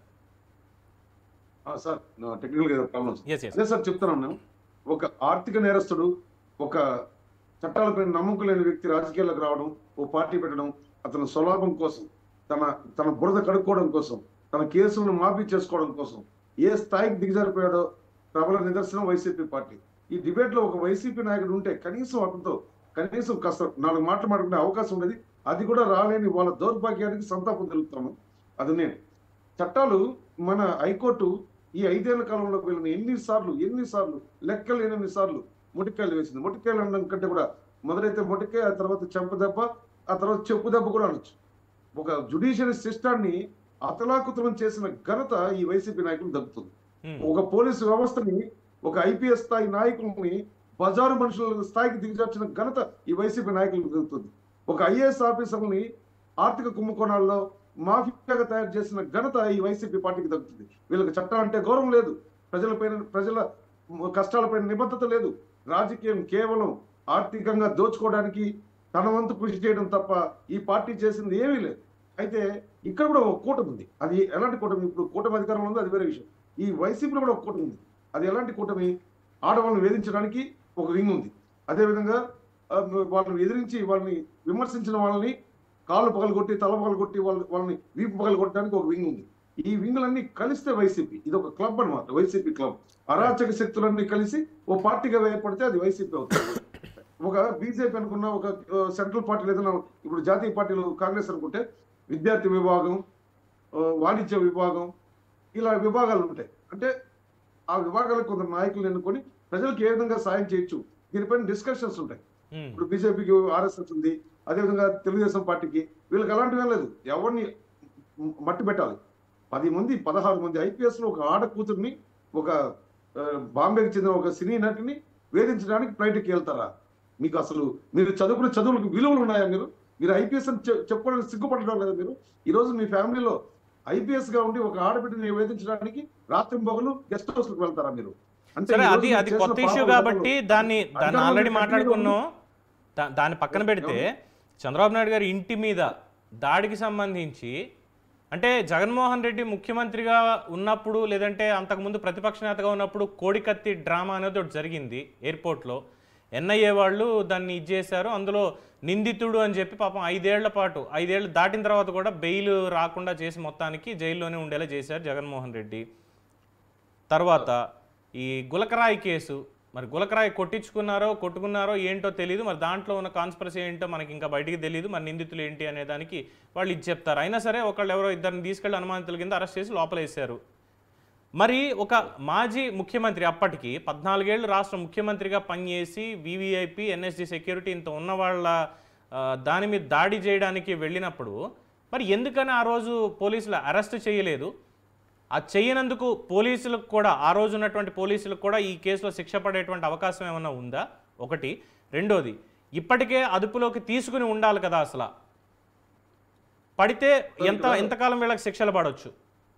ఆ, సార్ టెక్నికల్ గా ప్రాబ్లమ్
ఎస్ ఎస్
అదే సార్ చెప్తున్నాను నేను ఒక ఆర్థిక నేరస్తుడు ఒక చట్టాలపై నమ్మకం లేని వ్యక్తి రాజకీయాలకు రావడం ఓ పార్టీ పెట్టడం అతని స్వలాభం కోసం తన తన బురద కడుక్కోవడం కోసం తన కేసులను మాఫీ చేసుకోవడం కోసం ఏ స్థాయికి దిగజారిపోయాడో ప్రబల నిదర్శనం వైసీపీ పార్టీ ఈ డిబేట్ లో ఒక వైసీపీ నాయకుడు ఉంటే కనీసం అతనితో కనీసం కాస్త నాలుగు మాటలు మాట్లాడుకునే అవకాశం ఉండేది అది కూడా రాలేని వాళ్ళ దౌర్భాగ్యానికి సంతాపం తెలుపుతాను అది నేను చట్టాలు మన హైకోర్టు ఈ ఐదేళ్ల కాలంలో వీళ్ళని ఎన్నిసార్లు ఎన్నిసార్లు లెక్కలేనన్ని సార్లు మొటికాయలు వేసింది మొటికాయలు అనడం కంటే కూడా మొదలైతే మొటికాయ ఆ తర్వాత చెంప దెబ్బ ఆ తర్వాత చెప్పు దెబ్బ కూడా అనొచ్చు ఒక జుడిషియరీ సిస్టాన్ని అతలాకుతలం చేసిన ఘనత ఈ వైసీపీ నాయకులు దక్కుతుంది
హ్మ్.
ఒక పోలీసు వ్యవస్థని ఒక ఐపీఎస్ స్థాయి నాయకుల్ని బజారు మనుషుల స్థాయికి దిగజార్చిన ఘనత ఈ వైసీపీ నాయకులకు దక్కుతుంది ఒక ఐఏఎస్ ఆఫీసర్ని ఆర్థిక కుంభకోణాల్లో మాఫియాగా తయారు చేసిన ఘనత ఈ వైసీపీ పార్టీకి దక్కుతుంది వీళ్ళకి చట్టం అంటే గౌరవం లేదు ప్రజలపైన ప్రజల కష్టాలపైన నిబద్ధత లేదు రాజకీయం కేవలం ఆర్థికంగా దోచుకోవడానికి తన వంతు కృషి చేయడం తప్ప ఈ పార్టీ చేసింది ఏమీ లేదు అయితే ఇక్కడ కూడా ఒక కూటమి ఉంది అది ఎలాంటి కూటమి ఇప్పుడు కూటమి అధికారంలో ఉంది అది వేరే విషయం ఈ వైసీపీలో కూడా ఒక కూటమి ఉంది అది ఎలాంటి కూటమి ఆడవాళ్ళని వేధించడానికి ఒక వింగ్ ఉంది అదేవిధంగా ఆ, వాళ్ళని ఎదిరించి వాళ్ళని విమర్శించిన వాళ్ళని కాళ్ళు పగలగొట్టి తల పగలగొట్టి వాళ్ళ వాళ్ళని వీపు పగలగొట్టడానికి ఒక వింగ్ ఉంది ఈ వింగులన్నీ కలిస్తే వైసీపీ ఇది ఒక క్లబ్ అన్నమాట వైసీపీ క్లబ్ అరాచక శక్తులన్నీ కలిసి ఓ పార్టీగా ఏర్పడితే అది వైసీపీ అవుతుంది ఒక బీజేపీ అనుకున్న ఒక ఆ, సెంట్రల్ పార్టీలు ఏదైనా ఇప్పుడు జాతీయ పార్టీలు కాంగ్రెస్ అనుకుంటే విద్యార్థి విభాగం ఆ, వాణిజ్య విభాగం ఇలా విభాగాలు ఉంటాయి అంటే ఆ విభాగాలకు కొంత నాయకులు ఎన్నుకొని ప్రజలకు ఏ విధంగా సాయం చేయొచ్చు దీనిపైన డిస్కషన్స్ ఉంటాయి
హ్మ్.
ఇప్పుడు బీజేపీకి ఆర్ఎస్ఎస్ ఉంది అదేవిధంగా తెలుగుదేశం పార్టీకి వీళ్ళకి అలాంటివి ఏం లేదు ఎవరిని మ- మట్టి పెట్టాలి పది మంది పదహారు మంది ఐపీఎస్ లో ఒక ఆడ కూతుర్ని ఒక ఆ, బాంబేకి చెందిన ఒక సినీ నటిని వేధించడానికి ఫ్లైట్కి వెళ్తారా మీకు అసలు మీరు చదువుకున్న చదువులకు విలువలు ఉన్నాయా మీరు మీరు ఐపీఎస్ అని చె- చెప్పుకోవడానికి సిగ్గుపడడం లేదా మీరు ఈ రోజు మీ ఫ్యామిలీలో ఐపీఎస్ గా ఉండి ఒక ఆడబిడ్డని వేధించడానికి రాత్రి పగలు గెస్ట్ హౌస్ లకు వెళ్తారా మీరు అంటే
సరే
ఈ రోజు
అది
మీరు
అది
చేసిన
కొత్త ఇష్యూ
పాపాలు
కాబట్టి దాన్ని దాన్ని
అధికారంలో
ఆల్రెడీ
కంటిన్యూ
మాట్లాడుకున్నాం దా- దాన్ని పక్కన పెడితే చంద్రబాబు నాయుడు గారి ఇంటి మీద దాడికి సంబంధించి అంటే జగన్మోహన్ రెడ్డి ముఖ్యమంత్రిగా ఉన్నప్పుడు లేదంటే అంతకుముందు ప్రతిపక్ష నేతగా ఉన్నప్పుడు కోడికత్తి డ్రామా అనేది ఒకటి జరిగింది ఎయిర్పోర్ట్లో ఎన్ఐఏ వాళ్ళు దాన్ని ఇది చేశారు అందులో నిందితుడు అని చెప్పి పాపం ఐదేళ్ల పాటు ఐదేళ్ళు దాటిన తర్వాత కూడా బెయిల్ రాకుండా చేసి మొత్తానికి జైల్లోనే ఉండేలా చేశారు జగన్మోహన్ రెడ్డి తర్వాత ఈ గులకరాయి కేసు మరి గులకరాయి కొట్టించుకున్నారో కొట్టుకున్నారో ఏంటో తెలియదు మరి దాంట్లో ఉన్న కాన్స్పరసీ ఏంటో మనకి ఇంకా బయటికి తెలియదు మరి నిందితులు ఏంటి అనే దానికి వాళ్ళు ఇది చెప్తారు అయినా సరే ఒకళ్ళు ఎవరో ఇద్దరిని తీసుకెళ్లి అనుమానితుల కింద అరెస్ట్ చేసి లోపలేశారు మరి ఒక మాజీ ముఖ్యమంత్రి అప్పటికి పద్నాలుగేళ్ళు రాష్ట్ర ముఖ్యమంత్రిగా పనిచేసి వివిఐపి ఎన్ఎస్డి సెక్యూరిటీ ఇంత ఉన్న వాళ్ళ ఆ, దాని మీద దాడి చేయడానికి వెళ్ళినప్పుడు మరి ఎందుకని ఆ రోజు పోలీసులు అరెస్ట్ చేయలేదు ఆ చేయనందుకు పోలీసులకు కూడా ఆ రోజు ఉన్నటువంటి పోలీసులకు కూడా ఈ కేసులో శిక్ష పడేటువంటి అవకాశం ఏమైనా ఉందా ఒకటి రెండోది ఇప్పటికే అదుపులోకి తీసుకుని ఉండాలి కదా అసలు పడితే ఎంత ఎంతకాలం వీళ్ళకి శిక్షలు పడవచ్చు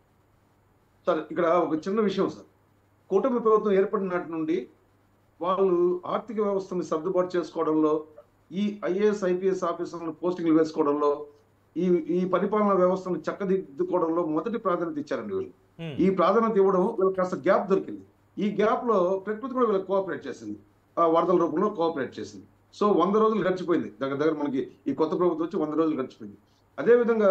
సార్ ఇక్కడ ఒక చిన్న విషయం సార్ కూటమి ప్రభుత్వం ఏర్పడిన నాటి నుండి వాళ్ళు ఆర్థిక వ్యవస్థని సర్దుబాటు చేసుకోవడంలో ఈ ఐఏఎస్ ఐపీఎస్ ఆఫీసర్లను పోస్టింగ్లు వేసుకోవడంలో ఈ ఈ పరిపాలనా వ్యవస్థను చక్కదిద్దుకోవడంలో మొదటి ప్రాధాన్యత ఇచ్చారండి వీళ్ళు
ఉమ్,
ఈ ప్రాధాన్యత ఇవ్వడం వీళ్ళకి కాస్త గ్యాప్ దొరికింది ఈ గ్యాప్ లో ప్రకృతి కూడా వీళ్ళకి కోఆపరేట్ చేసింది ఆ వరదల రూపంలో కోఆపరేట్ చేసింది సో వంద రోజులు గడిచిపోయింది దగ్గర దగ్గర మనకి ఈ కొత్త ప్రభుత్వం వచ్చి వంద రోజులు గడిచిపోయింది అదేవిధంగా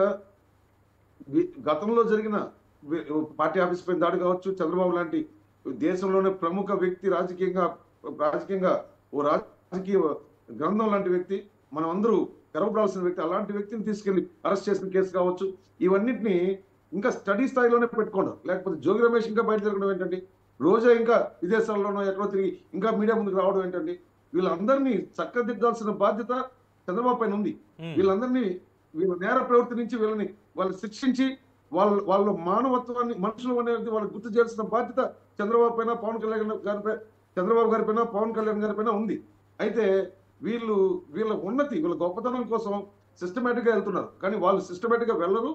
వి- గతంలో జరిగిన వి- పార్టీ ఆఫీస్ పైన దాడి కావచ్చు చంద్రబాబు లాంటి దేశంలోనే ప్రముఖ వ్యక్తి రాజకీయంగా రాజకీయంగా ఓ రాజకీయ గ్రంథం లాంటి వ్యక్తి మనం అందరూ గర్వపడాల్సిన వ్యక్తి అలాంటి వ్యక్తిని తీసుకెళ్లి అరెస్ట్ చేసిన కేసు కావచ్చు ఇవన్నిటిని ఇంకా స్టడీ స్థాయిలోనే పెట్టుకోండి లేకపోతే జోగి రమేష్ ఇంకా బయట తిరగడం ఏంటండి రోజా ఇంకా విదేశాల్లోనో ఎక్కడో తిరిగి ఇంకా మీడియా ముందుకు రావడం ఏంటండి వీళ్ళందరినీ చక్కదిద్దాల్సిన బాధ్యత చంద్రబాబు పైన ఉంది
ఉమ్,
వీళ్ళందరినీ వీళ్ళ నేర ప్రవృత్తి నుంచి వీళ్ళని వాళ్ళు శిక్షించి వాళ్ళ వాళ్ళ మానవత్వాన్ని మనుషులు అనేది వాళ్ళకి గుర్తు చేయాల్సిన బాధ్యత చంద్రబాబు పైన పవన్ కళ్యాణ్ గారిపై చంద్రబాబు గారి పైన పవన్ కళ్యాణ్ గారి పైన ఉంది అయితే వీళ్ళు వీళ్ళ ఉన్నతి వీళ్ళ గొప్పతనం కోసం సిస్టమేటిక్ గా వెళ్తున్నారు కానీ వాళ్ళు సిస్టమేటిక్ గా వెళ్ళరు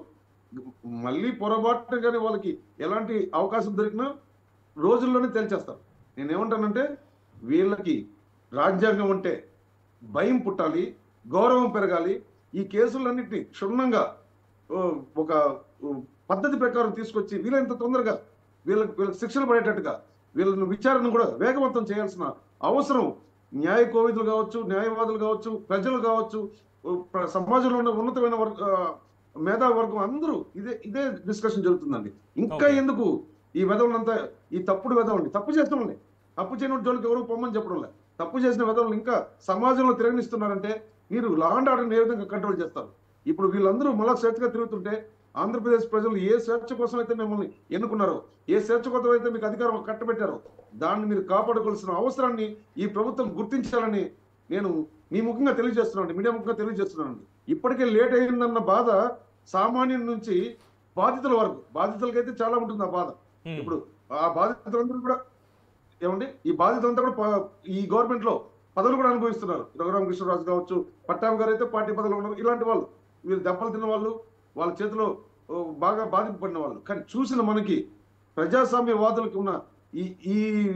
మళ్ళీ పొరపాటున కానీ వాళ్ళకి ఎలాంటి అవకాశం దొరికినా రోజుల్లోనే తేల్చేస్తారు నేనేమంటానంటే వీళ్ళకి రాజ్యాంగం అంటే భయం పుట్టాలి గౌరవం పెరగాలి ఈ కేసులన్నింటినీ క్షుణ్ణంగా ఓ, ఒక ఓ, పద్ధతి ప్రకారం తీసుకొచ్చి వీలైనంత తొందరగా వీళ్ళకి వీళ్ళకి శిక్షలు పడేటట్టుగా వీళ్ళని విచారణ కూడా వేగవంతం చేయాల్సిన అవసరం న్యాయ కోవిదులు కావచ్చు న్యాయవాదులు కావచ్చు ప్రజలు కావచ్చు ఓ, ప్ర- సమాజంలో ఉన్న ఉన్నతమైన వర్గ ఆ, మేధావి వర్గం అందరూ ఇదే ఇదే డిస్కషన్ జరుగుతుందండి ఇంకా
Okay.
ఎందుకు ఈ వెధవులంతా ఈ తప్పుడు వెధవుల్ని తప్పు చేసిన వాళ్ళని తప్పు చేయని జోలికి ఎవరు పొమ్మని చెప్పడం లేదు తప్పు చేసిన వెధవులను ఇంకా సమాజంలో తిరగనిస్తున్నారంటే మీరు లా అండ్ ఆర్డర్ని ఏ విధంగా కంట్రోల్ చేస్తారు ఇప్పుడు వీళ్ళందరూ మళ్ళా స్వేచ్ఛగా తిరుగుతుంటే ఆంధ్రప్రదేశ్ ప్రజలు ఏ స్వేచ్ఛ కోసం అయితే మిమ్మల్ని ఎన్నుకున్నారో ఏ స్వేచ్ఛ కోసం అయితే మీకు అధికారం కట్టబెట్టారో దాన్ని మీరు కాపాడుకోవాల్సిన అవసరాన్ని ఈ ప్రభుత్వం గుర్తించాలని నేను మీ ముఖంగా తెలియజేస్తున్నాను మీడియా ముఖంగా తెలియజేస్తున్నాను ఇప్పటికే లేట్ అయిందన్న బాధ సామాన్యుల నుంచి బాధితుల వరకు బాధితులకైతే చాలా ఉంటుంది ఆ బాధ
ఉమ్,
ఇప్పుడు ఆ బాధితులందరూ కూడా ఏమండి ఈ బాధితులంతా కూడా ప- ఈ గవర్నమెంట్ లో పదవులు కూడా అనుభవిస్తున్నారు రఘురామ కృష్ణరాజు కావచ్చు పట్టాభి గారు అయితే పార్టీ పదవులు ఉన్నారు ఇలాంటి వాళ్ళు వీళ్ళు దెబ్బలు తిన్న వాళ్ళు వాళ్ళ చేతిలో ఓ, బాగా బాధింపబడిన వాళ్ళు కానీ చూసిన మనకి ప్రజాస్వామ్యవాదులకి ఉన్న ఈ ఈ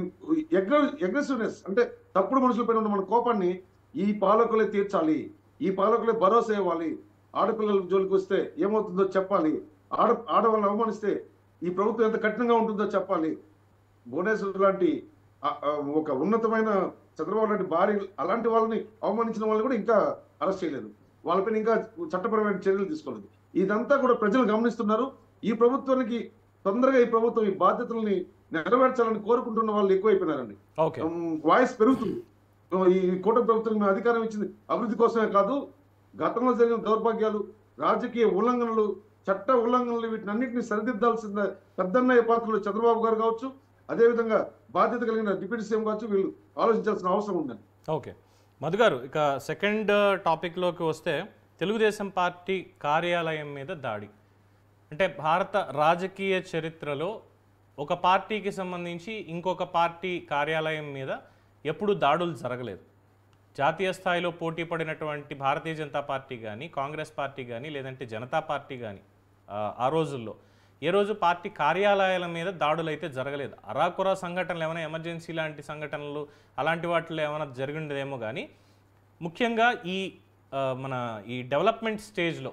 అగ్రెసివ్నెస్ అంటే తప్పుడు మనుషులపైన ఉన్న మన కోపాన్ని ఈ పాలకులే తీర్చాలి ఈ పాలకులే భరోసా ఇవ్వాలి ఆడపిల్లల జోలికి వస్తే ఏమవుతుందో చెప్పాలి ఆడ ఆడవాళ్ళని అవమానిస్తే ఈ ప్రభుత్వం ఎంత కఠినంగా ఉంటుందో చెప్పాలి భువనేశ్వర్ లాంటి ఆ, ఆ, ఒక ఉన్నతమైన చంద్రబాబు లాంటి భార్య అలాంటి వాళ్ళని అవమానించిన వాళ్ళని కూడా ఇంకా అరెస్ట్ చేయలేదు వాళ్ళపైన ఇంకా చట్టపరమైన చర్యలు తీసుకోలేదు ఇదంతా కూడా ప్రజలు గమనిస్తున్నారు ఈ ప్రభుత్వానికి తొందరగా ఈ ప్రభుత్వం ఈ బాధ్యతల్ని నెరవేర్చాలని కోరుకుంటున్న వాళ్ళు ఎక్కువైపోయినారండి
ఓకే
ఉమ్, వాయిస్ పెరుగుతుంది సో ఈ కూటమి ప్రభుత్వం మేము అధికారం ఇచ్చింది అభివృద్ధి కోసమే కాదు గతంలో జరిగిన దౌర్భాగ్యాలు రాజకీయ ఉల్లంఘనలు చట్ట ఉల్లంఘనలు వీటిని అన్నింటినీ సరిదిద్దాల్సిన పెద్దన్నయ్య పాత్రలు చంద్రబాబు గారు కావచ్చు అదేవిధంగా బాధ్యత కలిగిన డిప్యూటీ సీఎం కావచ్చు వీళ్ళు ఆలోచించాల్సిన అవసరం ఉందండి
ఓకే మధు గారు ఇక సెకండ్ టాపిక్లోకి వస్తే తెలుగుదేశం పార్టీ కార్యాలయం మీద దాడి అంటే భారత రాజకీయ చరిత్రలో ఒక పార్టీకి సంబంధించి ఇంకొక పార్టీ కార్యాలయం మీద ఎప్పుడు దాడులు జరగలేదు జాతీయ స్థాయిలో పోటీ పడినటువంటి భారతీయ జనతా పార్టీ కానీ కాంగ్రెస్ పార్టీ కానీ లేదంటే జనతా పార్టీ కానీ ఆ రోజుల్లో ఏ రోజు పార్టీ కార్యాలయాల మీద దాడులు అయితే జరగలేదు అరాకురా సంఘటనలు ఏమైనా ఎమర్జెన్సీ లాంటి సంఘటనలు అలాంటి వాటిలో ఏమైనా జరిగిండేమో కానీ ముఖ్యంగా ఈ ఆ, మన ఈ డెవలప్మెంట్ స్టేజ్లో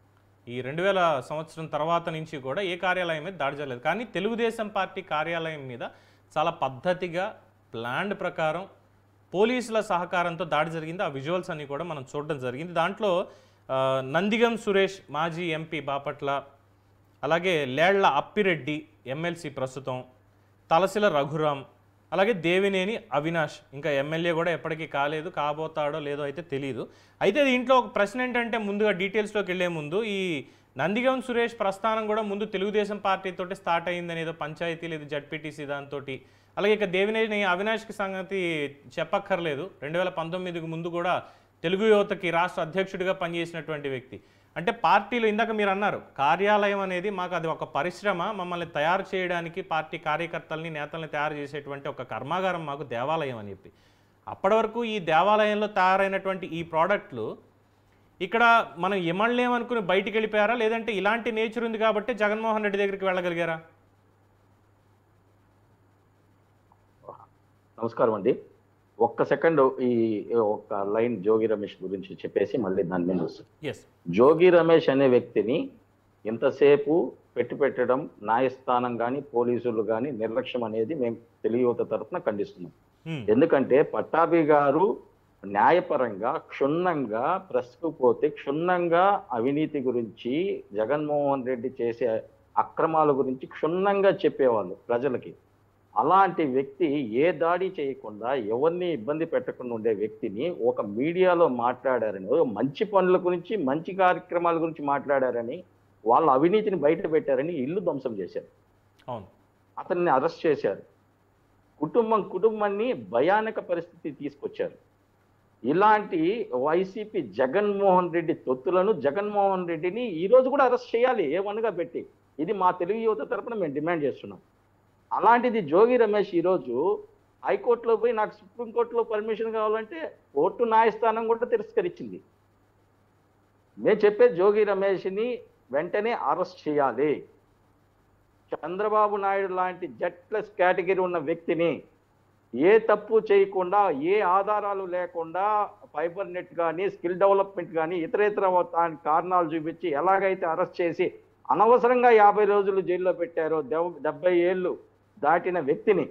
ఈ రెండు వేల సంవత్సరం తర్వాత నుంచి కూడా ఏ కార్యాలయం మీద దాడి జరగలేదు కానీ తెలుగుదేశం పార్టీ కార్యాలయం మీద చాలా పద్ధతిగా ప్లాన్డ్ ప్రకారం పోలీసుల సహకారంతో దాడి జరిగింది ఆ విజువల్స్ అన్ని కూడా మనం చూడడం జరిగింది దాంట్లో ఆ, నందిగం సురేష్ మాజీ ఎంపీ బాపట్ల అలాగే లేళ్ల అప్పిరెడ్డి ఎమ్మెల్సీ ప్రస్తుతం తలసిల రఘురాం అలాగే దేవినేని అవినాష్ ఇంకా ఎమ్మెల్యే కూడా ఎప్పటికీ కాలేదు కాబోతాడో లేదో అయితే తెలియదు అయితే దీంట్లో ఒక ప్రశ్న ఏంటంటే ముందుగా డీటెయిల్స్లోకి వెళ్ళే ముందు ఈ నందిగం సురేష్ ప్రస్థానం కూడా ముందు తెలుగుదేశం పార్టీతోటి స్టార్ట్ అయింది ఏదో పంచాయతీ లేదు జడ్పీటీసీ దాంతో అలాగే ఇక దేవినేని అవినాష్కి సంగతి చెప్పక్కర్లేదు రెండు వేల పంతొమ్మిదికి ముందు కూడా తెలుగు యువతకి రాష్ట్ర అధ్యక్షుడిగా పనిచేసినటువంటి వ్యక్తి అంటే పార్టీలో ఇందాక మీరు అన్నారు కార్యాలయం అనేది మాకు అది ఒక పరిశ్రమ మమ్మల్ని తయారు చేయడానికి పార్టీ కార్యకర్తల్ని నేతల్ని తయారు చేసేటువంటి ఒక కర్మాగారం మాకు దేవాలయం అని చెప్పి అప్పటి వరకు ఈ దేవాలయంలో తయారైనటువంటి ఈ ప్రోడక్ట్లు ఇక్కడ మనం ఇమళ్ళేమనుకుని బయటికి వెళ్ళిపోయారా లేదంటే ఇలాంటి నేచర్ ఉంది కాబట్టి జగన్మోహన్ రెడ్డి దగ్గరికి వెళ్ళగలిగారా
నమస్కారం అండి ఒక్క సెకండ్ ఈ ఒక లైన్ జోగి రమేష్ గురించి చెప్పేసి మళ్ళీ దాని మీద వస్తుంది
ఎస్
జోగి రమేష్ అనే వ్యక్తిని ఇంతసేపు పెట్టి పెట్టడం న్యాయస్థానం కానీ పోలీసులు కానీ నిర్లక్ష్యం అనేది మేము తెలుగు యువత తరఫున ఖండిస్తున్నాం
ఉమ్,
ఎందుకంటే పట్టాభి గారు న్యాయపరంగా క్షుణ్ణంగా ప్రెస్కు పోతే క్షుణ్ణంగా అవినీతి గురించి జగన్మోహన్ రెడ్డి చేసే అక్రమాల గురించి క్షుణ్ణంగా చెప్పేవాళ్ళు ప్రజలకి అలాంటి వ్యక్తి ఏ దాడి చేయకుండా ఎవరిని ఇబ్బంది పెట్టకుండా ఉండే వ్యక్తిని ఒక మీడియాలో మాట్లాడారని ఓ మంచి పనుల గురించి మంచి కార్యక్రమాల గురించి మాట్లాడారని వాళ్ళ అవినీతిని బయట పెట్టారని ఇల్లు ధ్వంసం చేశారు
అవును
అతన్ని అరెస్ట్ చేశారు కుటుంబం కుటుంబాన్ని భయానక పరిస్థితి తీసుకొచ్చారు ఇలాంటి వైసీపీ జగన్మోహన్ రెడ్డి తొత్తులను జగన్మోహన్ రెడ్డిని ఈ రోజు కూడా అరెస్ట్ చేయాలి ఏమనగా పెట్టి ఇది మా తెలుగు యువత తరపున మేము డిమాండ్ చేస్తున్నాం అలాంటిది జోగి రమేష్ ఈరోజు హైకోర్టులో పోయి నాకు సుప్రీంకోర్టులో పర్మిషన్ కావాలంటే కోర్టు న్యాయస్థానం కూడా తిరస్కరించింది మేము చెప్పేది జోగి రమేష్ని వెంటనే అరెస్ట్ చేయాలి చంద్రబాబు నాయుడు లాంటి జెడ్ ప్లస్ కేటగిరీ ఉన్న వ్యక్తిని ఏ తప్పు చేయకుండా ఏ ఆధారాలు లేకుండా ఫైబర్ నెట్ కానీ స్కిల్ డెవలప్మెంట్ కానీ ఇతర ఇతర దాని కారణాలు చూపించి ఎలాగైతే అరెస్ట్ చేసి అనవసరంగా యాభై రోజులు జైల్లో పెట్టారో దెవ్- డెబ్బై ఏళ్ళు దాటిన వ్యక్తిని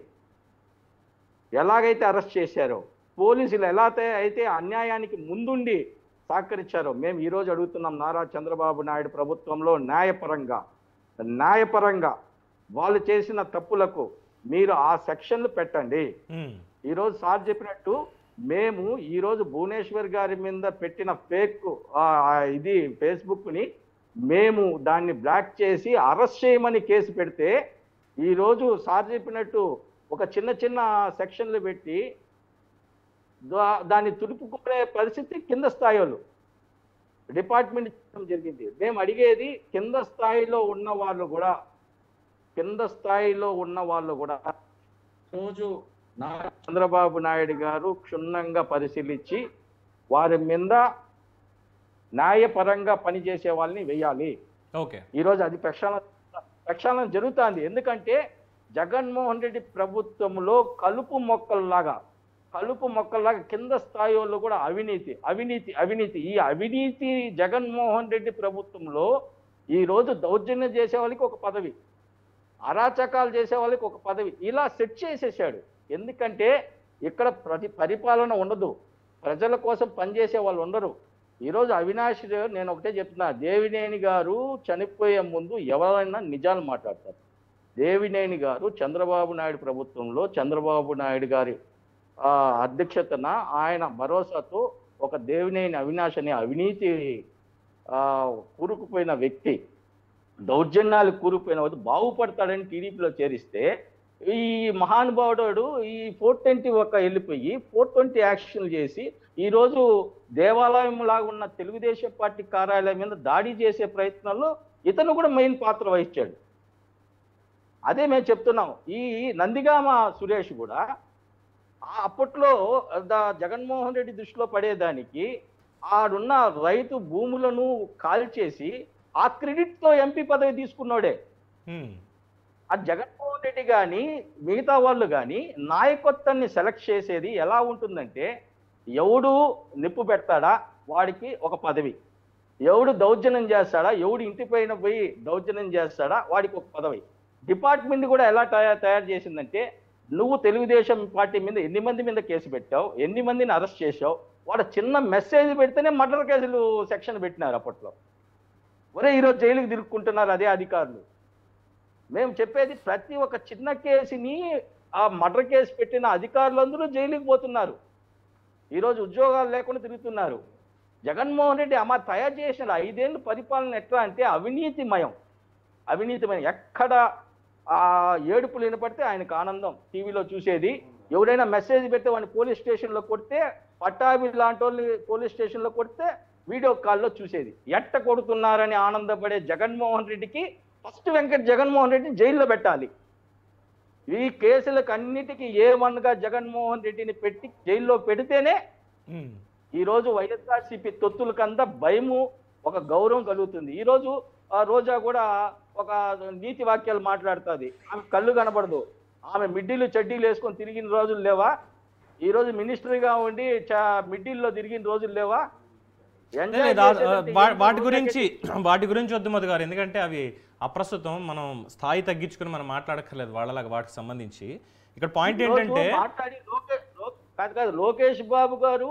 ఎలాగైతే అరెస్ట్ చేశారో పోలీసులు ఎలా అయితే- అయితే అన్యాయానికి ముందుండి సహకరించారో మేము ఈరోజు అడుగుతున్నాం నారా చంద్రబాబు నాయుడు ప్రభుత్వంలో న్యాయపరంగా న్యాయపరంగా వాళ్ళు చేసిన తప్పులకు మీరు ఆ సెక్షన్లు పెట్టండి
ఉమ్,
ఈరోజు సార్ చెప్పినట్టు మేము ఈరోజు భువనేశ్వర్ గారి మీద పెట్టిన ఫేక్ ఇది ఫేస్బుక్ని మేము దాన్ని బ్లాక్ చేసి అరెస్ట్ చేయమని కేసు పెడితే ఈరోజు సార్ చెప్పినట్టు ఒక చిన్న చిన్న సెక్షన్లు పెట్టి దా- దాన్ని తుడుపుకునే పరిస్థితి కింద స్థాయి వాళ్ళు డిపార్ట్మెంట్ చేయడం జరిగింది మేము అడిగేది కింద స్థాయిలో ఉన్న వాళ్ళు కూడా కింద స్థాయిలో ఉన్న వాళ్ళు కూడా రోజు నా చంద్రబాబు నాయుడు గారు క్షుణ్ణంగా పరిశీలించి వారి మీద న్యాయపరంగా పనిచేసే వాళ్ళని వేయాలి
ఓకే
ఈరోజు అది ప్రక్షాళన ప్రక్షాళన జరుగుతుంది ఎందుకంటే జగన్మోహన్ రెడ్డి ప్రభుత్వంలో కలుపు మొక్కల్లాగా కలుపు మొక్కల్లాగా కింద స్థాయి వాళ్ళు కూడా అవినీతి అవినీతి అవినీతి ఈ అవినీతి జగన్మోహన్ రెడ్డి ప్రభుత్వంలో ఈ రోజు దౌర్జన్యం చేసే వాళ్ళకి ఒక పదవి అరాచకాలు చేసే వాళ్ళకి ఒక పదవి ఇలా సెట్ చేసేసాడు ఎందుకంటే ఇక్కడ ప్రతి పరిపాలన ఉండదు ప్రజల కోసం పనిచేసే వాళ్ళు ఉండరు ఈరోజు అవినాష్ నేను ఒకటే చెప్తున్నా దేవినేని గారు చనిపోయే ముందు ఎవరైనా నిజాలు మాట్లాడతారు దేవినేని గారు చంద్రబాబు నాయుడు ప్రభుత్వంలో చంద్రబాబు నాయుడు గారి ఆ, అధ్యక్షతన ఆయన భరోసాతో ఒక దేవినేని అవినాష్ అనే అవినీతి ఆ, కూరుకుపోయిన వ్యక్తి దౌర్జన్యాలు కూరుకుపోయిన వ్యక్తి బాగుపడతాడని టీడీపీలో చేరిస్తే ఈ మహానుభావుడు ఈ ఫోర్ ట్వంటీ ఒక వెళ్ళిపోయి ఫోర్ ట్వంటీ యాక్షన్ చేసి ఈరోజు దేవాలయం లాగా ఉన్న తెలుగుదేశం పార్టీ కార్యాలయం మీద దాడి చేసే ప్రయత్నంలో ఇతను కూడా మెయిన్ పాత్ర వహించాడు అదే మేము చెప్తున్నాం ఈ నందిగామ సురేష్ కూడా ఆ అప్పట్లో ద- జగన్మోహన్ రెడ్డి దృష్టిలో పడేదానికి ఆడున్న రైతు భూములను కాల్చేసి ఆ క్రెడిట్తో ఎంపీ పదవి తీసుకున్నాడే
ఉమ్,
ఆ జగన్మోహన్ రెడ్డి కానీ మిగతా వాళ్ళు కానీ నాయకత్వాన్ని సెలెక్ట్ చేసేది ఎలా ఉంటుందంటే ఎవడు నిప్పు పెడతాడా వాడికి ఒక పదవి ఎవడు దౌర్జన్యం చేస్తాడా ఎవడు ఇంటి పైన పోయి దౌర్జన్యం చేస్తాడా వాడికి ఒక పదవి డిపార్ట్మెంట్ కూడా ఎలా తయారు తయారు చేసిందంటే నువ్వు తెలుగుదేశం పార్టీ మీద ఎన్ని మంది మీద కేసు పెట్టావు ఎన్ని మందిని అరెస్ట్ చేసావు వాడు చిన్న మెసేజ్ పెడితేనే మర్డర్ కేసులు సెక్షన్ పెట్టినారు అప్పట్లో ఒరే ఈరోజు జైలుకి తిరుక్కుంటున్నారు అదే అధికారులు మేము చెప్పేది ప్రతి ఒక్క చిన్న కేసుని ఆ మర్డర్ కేసు పెట్టిన అధికారులందరూ జైలుకి పోతున్నారు ఈరోజు ఉద్యోగాలు లేకుండా తిరుగుతున్నారు జగన్మోహన్ రెడ్డి అమ్మ తయారు చేసిన ఐదేళ్ళు పరిపాలన ఎట్లా అంటే అవినీతిమయం అవినీతిమయం ఎక్కడ ఆ ఏడుపులు వినపడితే ఆయనకు ఆనందం టీవీలో చూసేది ఎవరైనా మెసేజ్ పెడితే వాడిని పోలీస్ స్టేషన్లో కొడితే పట్టాభి లాంటి వాళ్ళు పోలీస్ స్టేషన్లో కొడితే వీడియో కాల్లో చూసేది ఎట్ట కొడుతున్నారని ఆనందపడే జగన్మోహన్ రెడ్డికి ఫస్ట్ వెంకట జగన్మోహన్ రెడ్డిని జైల్లో పెట్టాలి ఈ కేసులకు అన్నిటికీ ఏ వన్గా జగన్మోహన్ రెడ్డిని పెట్టి జైల్లో పెడితేనే
ఉమ్,
ఈరోజు వైఎస్ఆర్సీపీ తొత్తులకంతా భయము ఒక గౌరవం కలుగుతుంది ఈరోజు ఆ రోజా కూడా ఒక నీతి వాక్యాలు మాట్లాడుతుంది ఆమె కళ్ళు కనబడదు ఆమె మిడ్డీలు చడ్డీలు వేసుకొని తిరిగిన రోజులు లేవా ఈరోజు మినిస్టర్గా ఉండి చా మిడ్డీల్లో తిరిగిన రోజులు లేవా ఎంజాయ్
లేదు, ఆ-
చేసేదంటే
వా-
ఏంటో
వాటి
ఊరికే
గురించి వాటి గురించి వద్దు మధు గారు ఎందుకంటే అవి అప్రస్తుతం మనం స్థాయి తగ్గించుకుని మనం మాట్లాడక్కర్లేదు వాళ్ళలాగా వాటికి సంబంధించి ఇక్కడ పాయింట్
ఈరోజు
ఏంటంటే
మాట్లాడి లోకేష్ లో- కాదు కాదు లోకేష్ బాబు గారు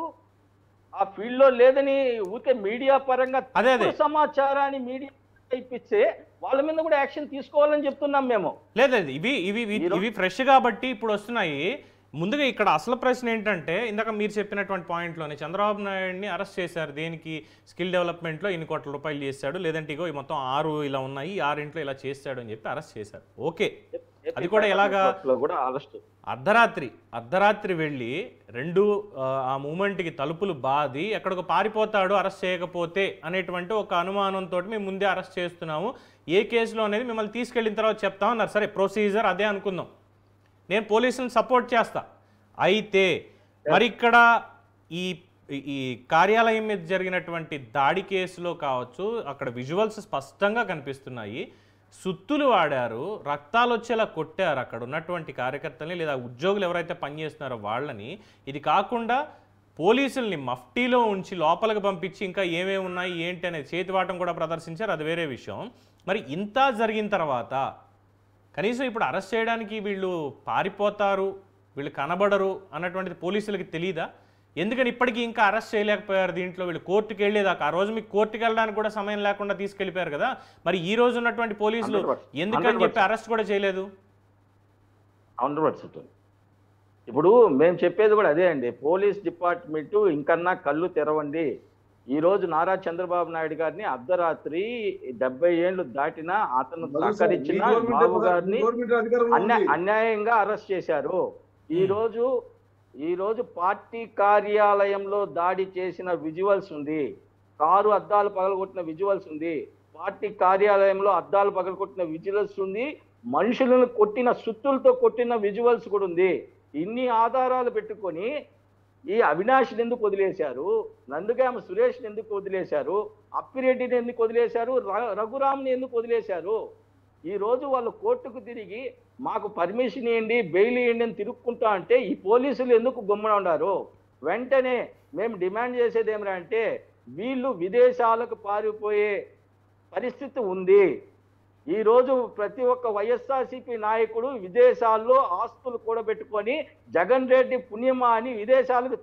ఆ ఫీల్డ్ లో లేదని ఊరికే మీడియా పరంగా
అదే, అదే.
తప్పుడు సమాచారాన్ని మీడియా ఇప్పిస్తే వాళ్ళ మీద కూడా యాక్షన్ తీసుకోవాలని చెప్తున్నాం మేము
లేదు లేదు ఇవి ఇవి ఇవి-
ఈరో-
ఇవి ఫ్రెష్ కాబట్టి ఇప్పుడు వస్తున్నాయి ముందుగా ఇక్కడ అసలు ప్రశ్న ఏంటంటే ఇందాక మీరు చెప్పినటువంటి పాయింట్లోనే చంద్రబాబు నాయుడిని అరెస్ట్ చేశారు దేనికి స్కిల్ డెవలప్మెంట్లో ఇన్ని కోట్ల రూపాయలు చేశాడు లేదంటే ఇగో ఈ మొత్తం ఆరు ఇలా ఉన్నాయి ఈ ఆరింట్లో ఇలా చేశాడు అని చెప్పి అరెస్ట్ చేశారు ఓకే అది కూడా ఎలాగా?
లో కూడా అరెస్ట్
అర్ధరాత్రి అర్ధరాత్రి వెళ్ళి రెండు ఆ, ఆ మూమెంట్కి తలుపులు బాది ఎక్కడికి పారిపోతాడు అరెస్ట్ చేయకపోతే అనేటువంటి ఒక అనుమానంతో మేము ముందే అరెస్ట్ చేస్తున్నాము ఏ కేసులో అనేది మిమ్మల్ని తీసుకెళ్ళిన తర్వాత చెప్తామన్నారు సరే ప్రొసీజర్ అదే అనుకుందాం నేను పోలీసులను సపోర్ట్ చేస్తా అయితే మరి ఇక్కడ ఈ ఈ కార్యాలయం మీద జరిగినటువంటి దాడి కేసులో కావచ్చు అక్కడ విజువల్స్ స్పష్టంగా కనిపిస్తున్నాయి సుత్తులు వాడారు రక్తాలు వచ్చేలా కొట్టారు అక్కడ ఉన్నటువంటి కార్యకర్తల్ని లేదా ఉద్యోగులు ఎవరైతే పనిచేస్తున్నారో వాళ్ళని ఇది కాకుండా పోలీసుల్ని మఫ్టీలో ఉంచి లోపలికి పంపించి ఇంకా ఏమేమి ఉన్నాయి ఏంటి అనేది చేతివాటం కూడా ప్రదర్శించారు అది వేరే విషయం మరి ఇంత జరిగిన తర్వాత కనీసం ఇప్పుడు అరెస్ట్ చేయడానికి వీళ్ళు పారిపోతారు వీళ్ళు కనబడరు అన్నటువంటిది పోలీసులకి తెలియదా ఎందుకని ఇప్పటికీ ఇంకా అరెస్ట్ చేయలేకపోయారు దీంట్లో వీళ్ళు కోర్టుకి వెళ్ళేదాకా ఆ రోజు మీకు కోర్టుకి వెళ్ళడానికి కూడా సమయం లేకుండా తీసుకెళ్ళిపోయారు కదా మరి ఈ రోజు ఉన్నటువంటి పోలీసులు
100%.
ఎందుకని చెప్పి అరెస్ట్ కూడా చేయలేదు
హండ్రెడ్ పర్సెంట్ ఇప్పుడు మేము చెప్పేది కూడా అదే అండి పోలీస్ డిపార్ట్మెంట్ ఇంకన్నా కళ్ళు తెరవండి ఈ రోజు నారా చంద్రబాబు నాయుడు గారిని అర్ధరాత్రి డెబ్బై ఏళ్ళు దాటినా అతను సహకరించిన బాబు గారిని
గవర్నమెంట్ అధికారంలో
అన్యా
ఉంది.
అన్యాయంగా అరెస్ట్ చేశారు ఈ రోజు ఈ రోజు పార్టీ కార్యాలయంలో దాడి చేసిన విజువల్స్ ఉంది కారు అద్దాలు పగలగొట్టిన విజువల్స్ ఉంది పార్టీ కార్యాలయంలో అద్దాలు పగలగొట్టిన విజువల్స్ ఉంది మనుషులను కొట్టిన సుత్తులతో కొట్టిన విజువల్స్ కూడా ఉంది ఇన్ని ఆధారాలు పెట్టుకొని ఈ అవినాష్ని ఎందుకు వదిలేశారు నందుగామ సురేష్ని ఎందుకు వదిలేశారు అప్పిరెడ్డిని ఎందుకు వదిలేశారు ర- రఘురామ్ని ఎందుకు వదిలేశారు ఈ రోజు వాళ్ళు కోర్టుకు తిరిగి మాకు పర్మిషన్ ఇవ్వండి బెయిల్ ఇవ్వండి అని తిరుక్కుంటా అంటే ఈ పోలీసులు ఎందుకు గుమ్మన ఉన్నారు వెంటనే మేము డిమాండ్ చేసేది ఏమిరా అంటే వీళ్ళు విదేశాలకు పారిపోయే పరిస్థితి ఉంది ఈ రోజు ప్రతి ఒక్క వైఎస్ఆర్సీపీ నాయకుడు విదేశాల్లో ఆస్తులు కూడబెట్టుకొని జగన్ రెడ్డి పుణ్యమా అని విదేశాలకు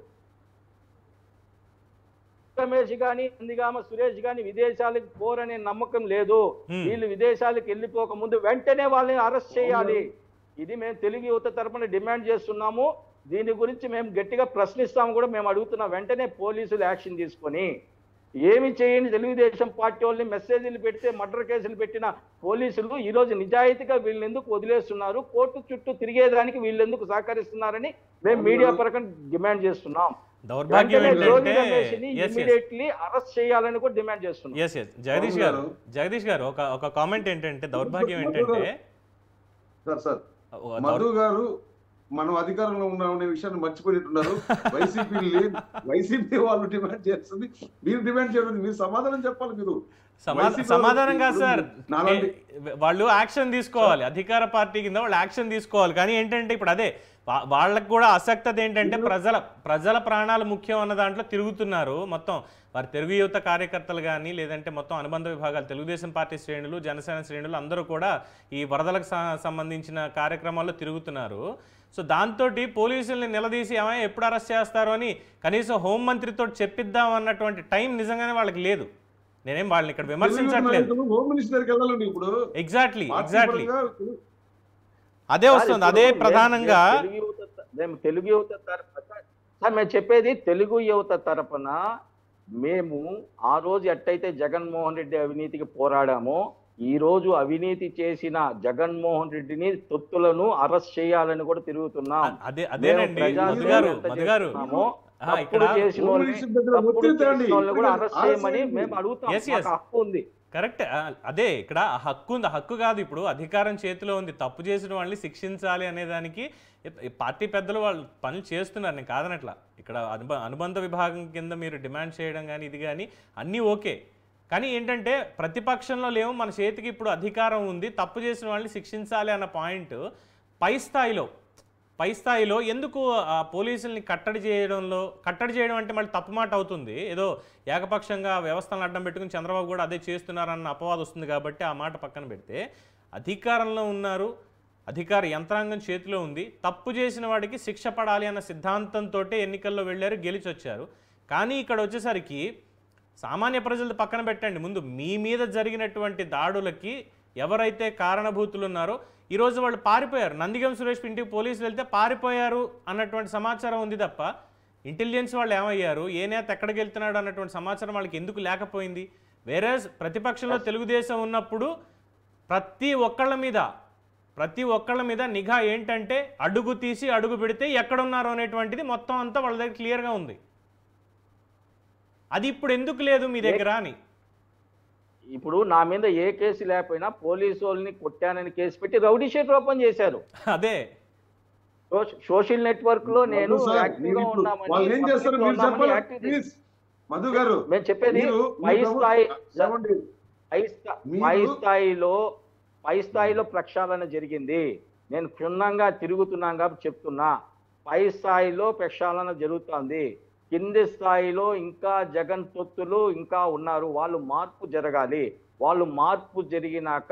రమేష్ గాని నందిగామ సురేష్ గాని విదేశాలకు పోరనే నమ్మకం లేదు
Hmm.
వీళ్ళు విదేశాలకు వెళ్ళిపోక ముందు వెంటనే వాళ్ళని అరెస్ట్ చేయాలి ఇది మేము తెలుగు యువత తరపున డిమాండ్ చేస్తున్నాము దీని గురించి మేము గట్టిగా ప్రశ్నిస్తాము కూడా మేము అడుగుతున్నాం వెంటనే పోలీసులు యాక్షన్ తీసుకొని ఏమి చేయని తెలుగుదేశం పార్టీ వాళ్ళని మెసేజ్లు పెడితే మర్డర్ కేసులు పెట్టిన పోలీసులు ఈ రోజు నిజాయితీగా వీళ్ళని ఎందుకు వదిలేస్తున్నారు కోర్టు చుట్టూ తిరిగేదానికి వీళ్ళు ఎందుకు సహకరిస్తున్నారని మేము మీడియా పరంగా డిమాండ్ చేస్తున్నాం
దౌర్భాగ్యం
వెంటనే జోగి
ఏంటంటే
రమేష్ని
ఎస్ ఎస్
ఇమ్మీడియట్లీ అరెస్ట్ చేయాలని కూడా డిమాండ్ చేస్తున్నాం
ఎస్ ఎస్ జగదీష్ గారు జగదీష్ గారు ఒక ఒక కామెంట్ ఏంటంటే దౌర్భాగ్యం ఏంటంటే
సార్ సార్
ఓ, దౌర్-
మధు గారు మనం అధికారంలో ఉన్నామనే విషయాన్ని మర్చిపోయినట్టున్నారు వైసీపీ లేదు వైసీపీ వాళ్ళు డిమాండ్ చేస్తుంది మీరు డిమాండ్ చేయడం మీరు సమాధానం చెప్పాలి మీరు
సమా-
వైసీపీ
సమాధానం కాదు
ఇప్పుడు
సార్
నాలాంటి-
ఏ- వాళ్ళు యాక్షన్ తీసుకోవాలి అధికార పార్టీ కింద వాళ్ళు యాక్షన్ తీసుకోవాలి కానీ ఏంటంటే ఇప్పుడు అదే వా- వాళ్ళకు కూడా ఆసక్తత ఏంటంటే ప్రజల ప్రజల ప్రాణాలు ముఖ్యం అన్న దాంట్లో తిరుగుతున్నారు మొత్తం వారి తెలుగు యువత కార్యకర్తలు కానీ లేదంటే మొత్తం అనుబంధ విభాగాలు తెలుగుదేశం పార్టీ శ్రేణులు జనసేన శ్రేణులు అందరూ కూడా ఈ వరదలకు స- సంబంధించిన కార్యక్రమాల్లో తిరుగుతున్నారు సో దాంతో పోలీసుల్ని నిలదీసి ఏమైనా ఎప్పుడు అరెస్ట్ చేస్తారు అని కనీసం హోంమంత్రితో చెప్పిద్దాం అన్నటువంటి టైం నిజంగానే వాళ్ళకి లేదు నేనేం వాళ్ళని ఇక్కడ విమర్శించట్లేదు
హోమ్ మినిస్టర్కి వెళ్ళాలండి ఇప్పుడు
ఎగ్జాక్ట్లీ
పార్టీ
ఎగ్జాక్ట్లీ
పరంగా
అదే వస్తుంది అదే
సార్, ఇప్పుడు
ప్రధానంగా
మేము తెలుగు యువత త- మేము తెలుగు యువత తరపున సార్ మేము చెప్పేది తెలుగు యువత తరపున మేము ఆ రోజు ఎట్టయితే జగన్మోహన్ రెడ్డి అవినీతికి పోరాడామో ఈ రోజు అవినీతి చేసిన జగన్మోహన్ రెడ్డిని తొత్తులను అరెస్ట్ చేయాలని కూడా తిరుగుతున్నాం
అదే అదేనండి మధు గారు మధు గారు ఆ, ఇక్కడ
తప్పుడు చేసిన
హోమ్
వాళ్ళని-
మినిస్టర్ దగ్గర
తప్పుడు
ఒత్తిడి తేండి.
చేసిన వాళ్ళని కూడా అరెస్ట్
అరెస్ట్
చేయమని
చేయండి.
మేము అడుగుతాం
Yes, yes.
మాకు హక్కు ఉంది
కరెక్ట్ ఆ, అదే ఇక్కడ ఆ హక్కు ఉంది ఆ హక్కు కాదు ఇప్పుడు అధికారం చేతిలో ఉంది తప్పు చేసిన వాళ్ళని శిక్షించాలి అనేదానికి ఈ- ఈ పార్టీ పెద్దలు వాళ్ళు పనులు చేస్తున్నారు నేను కాదనట్లా ఇక్కడ అనుబ అనుబంధ విభాగం కింద మీరు డిమాండ్ చేయడం కానీ ఇది కానీ అన్నీ ఓకే కానీ ఏంటంటే ప్రతిపక్షంలో లేవు మన చేతికి ఇప్పుడు అధికారం ఉంది తప్పు చేసిన వాళ్ళని శిక్షించాలి అన్న పాయింట్ పై స్థాయిలో పై స్థాయిలో ఎందుకు ఆ పోలీసుల్ని కట్టడి చేయడంలో కట్టడి చేయడం అంటే మళ్ళీ తప్పు మాట అవుతుంది ఏదో ఏకపక్షంగా వ్యవస్థలను అడ్డం పెట్టుకుని చంద్రబాబు కూడా అదే చేస్తున్నారన్న అపవాదం వస్తుంది కాబట్టి ఆ మాట పక్కన పెడితే అధికారంలో ఉన్నారు అధికార యంత్రాంగం చేతిలో ఉంది తప్పు చేసిన వాడికి శిక్ష పడాలి అన్న సిద్ధాంతంతో ఎన్నికల్లో వెళ్ళారు గెలిచి వచ్చారు కానీ ఇక్కడ వచ్చేసరికి సామాన్య ప్రజలు పక్కన పెట్టండి ముందు మీ మీద జరిగినటువంటి దాడులకి ఎవరైతే కారణభూతులు ఉన్నారో ఈరోజు వాళ్ళు పారిపోయారు నందిగం సురేష్ ఇంటికి పోలీసులు వెళ్తే పారిపోయారు అన్నటువంటి సమాచారం ఉంది తప్ప ఇంటెలిజెన్స్ వాళ్ళు ఏమయ్యారు ఏ నేత ఎక్కడికి వెళ్తున్నాడు అన్నటువంటి సమాచారం వాళ్ళకి ఎందుకు లేకపోయింది వేరే ప్రతిపక్షంలో తెలుగుదేశం ఉన్నప్పుడు ప్రతి ఒక్కళ్ళ మీద ప్రతి ఒక్కళ్ళ మీద నిఘా ఏంటంటే అడుగు తీసి అడుగు పెడితే ఎక్కడున్నారు అనేటువంటిది మొత్తం అంతా వాళ్ళ దగ్గర క్లియర్గా ఉంది అది ఇప్పుడు ఎందుకు లేదు మీ దగ్గర అని
ఇప్పుడు నా మీద ఏ కేసు లేకపోయినా పోలీసు వాళ్ళని కొట్టానని కేసు పెట్టి రౌడీ షీట్ ఓపెన్ చేశారు
అదే
సోష- సోషల్ నెట్వర్క్ లో నేను
మధు సార్,
యాక్టివ్
మీరు
గా
ఇప్పుడు
ఉన్నామని
వాళ్ళు ఏం చేస్తారు
public లో
మీరు
ఉన్నామని
చెప్పాలి
యాక్టివ్
ప్లీజ్ మధు గారు
మేము చెప్పేది
మీరు
పై
మీరు
స్థాయి
ఏమండి?
పై స్థా-
మీరు-
పై స్థాయిలో పై స్థాయిలో ప్రక్షాళన జరిగింది నేను క్షుణ్ణంగా తిరుగుతున్నాం కాబట్టి చెప్తున్నా పై స్థాయిలో ప్రక్షాళన జరుగుతోంది కింది స్థాయిలో ఇంకా జగన్ తొత్తులు ఇంకా ఉన్నారు వాళ్ళు మార్పు జరగాలి వాళ్ళు మార్పు జరిగినాక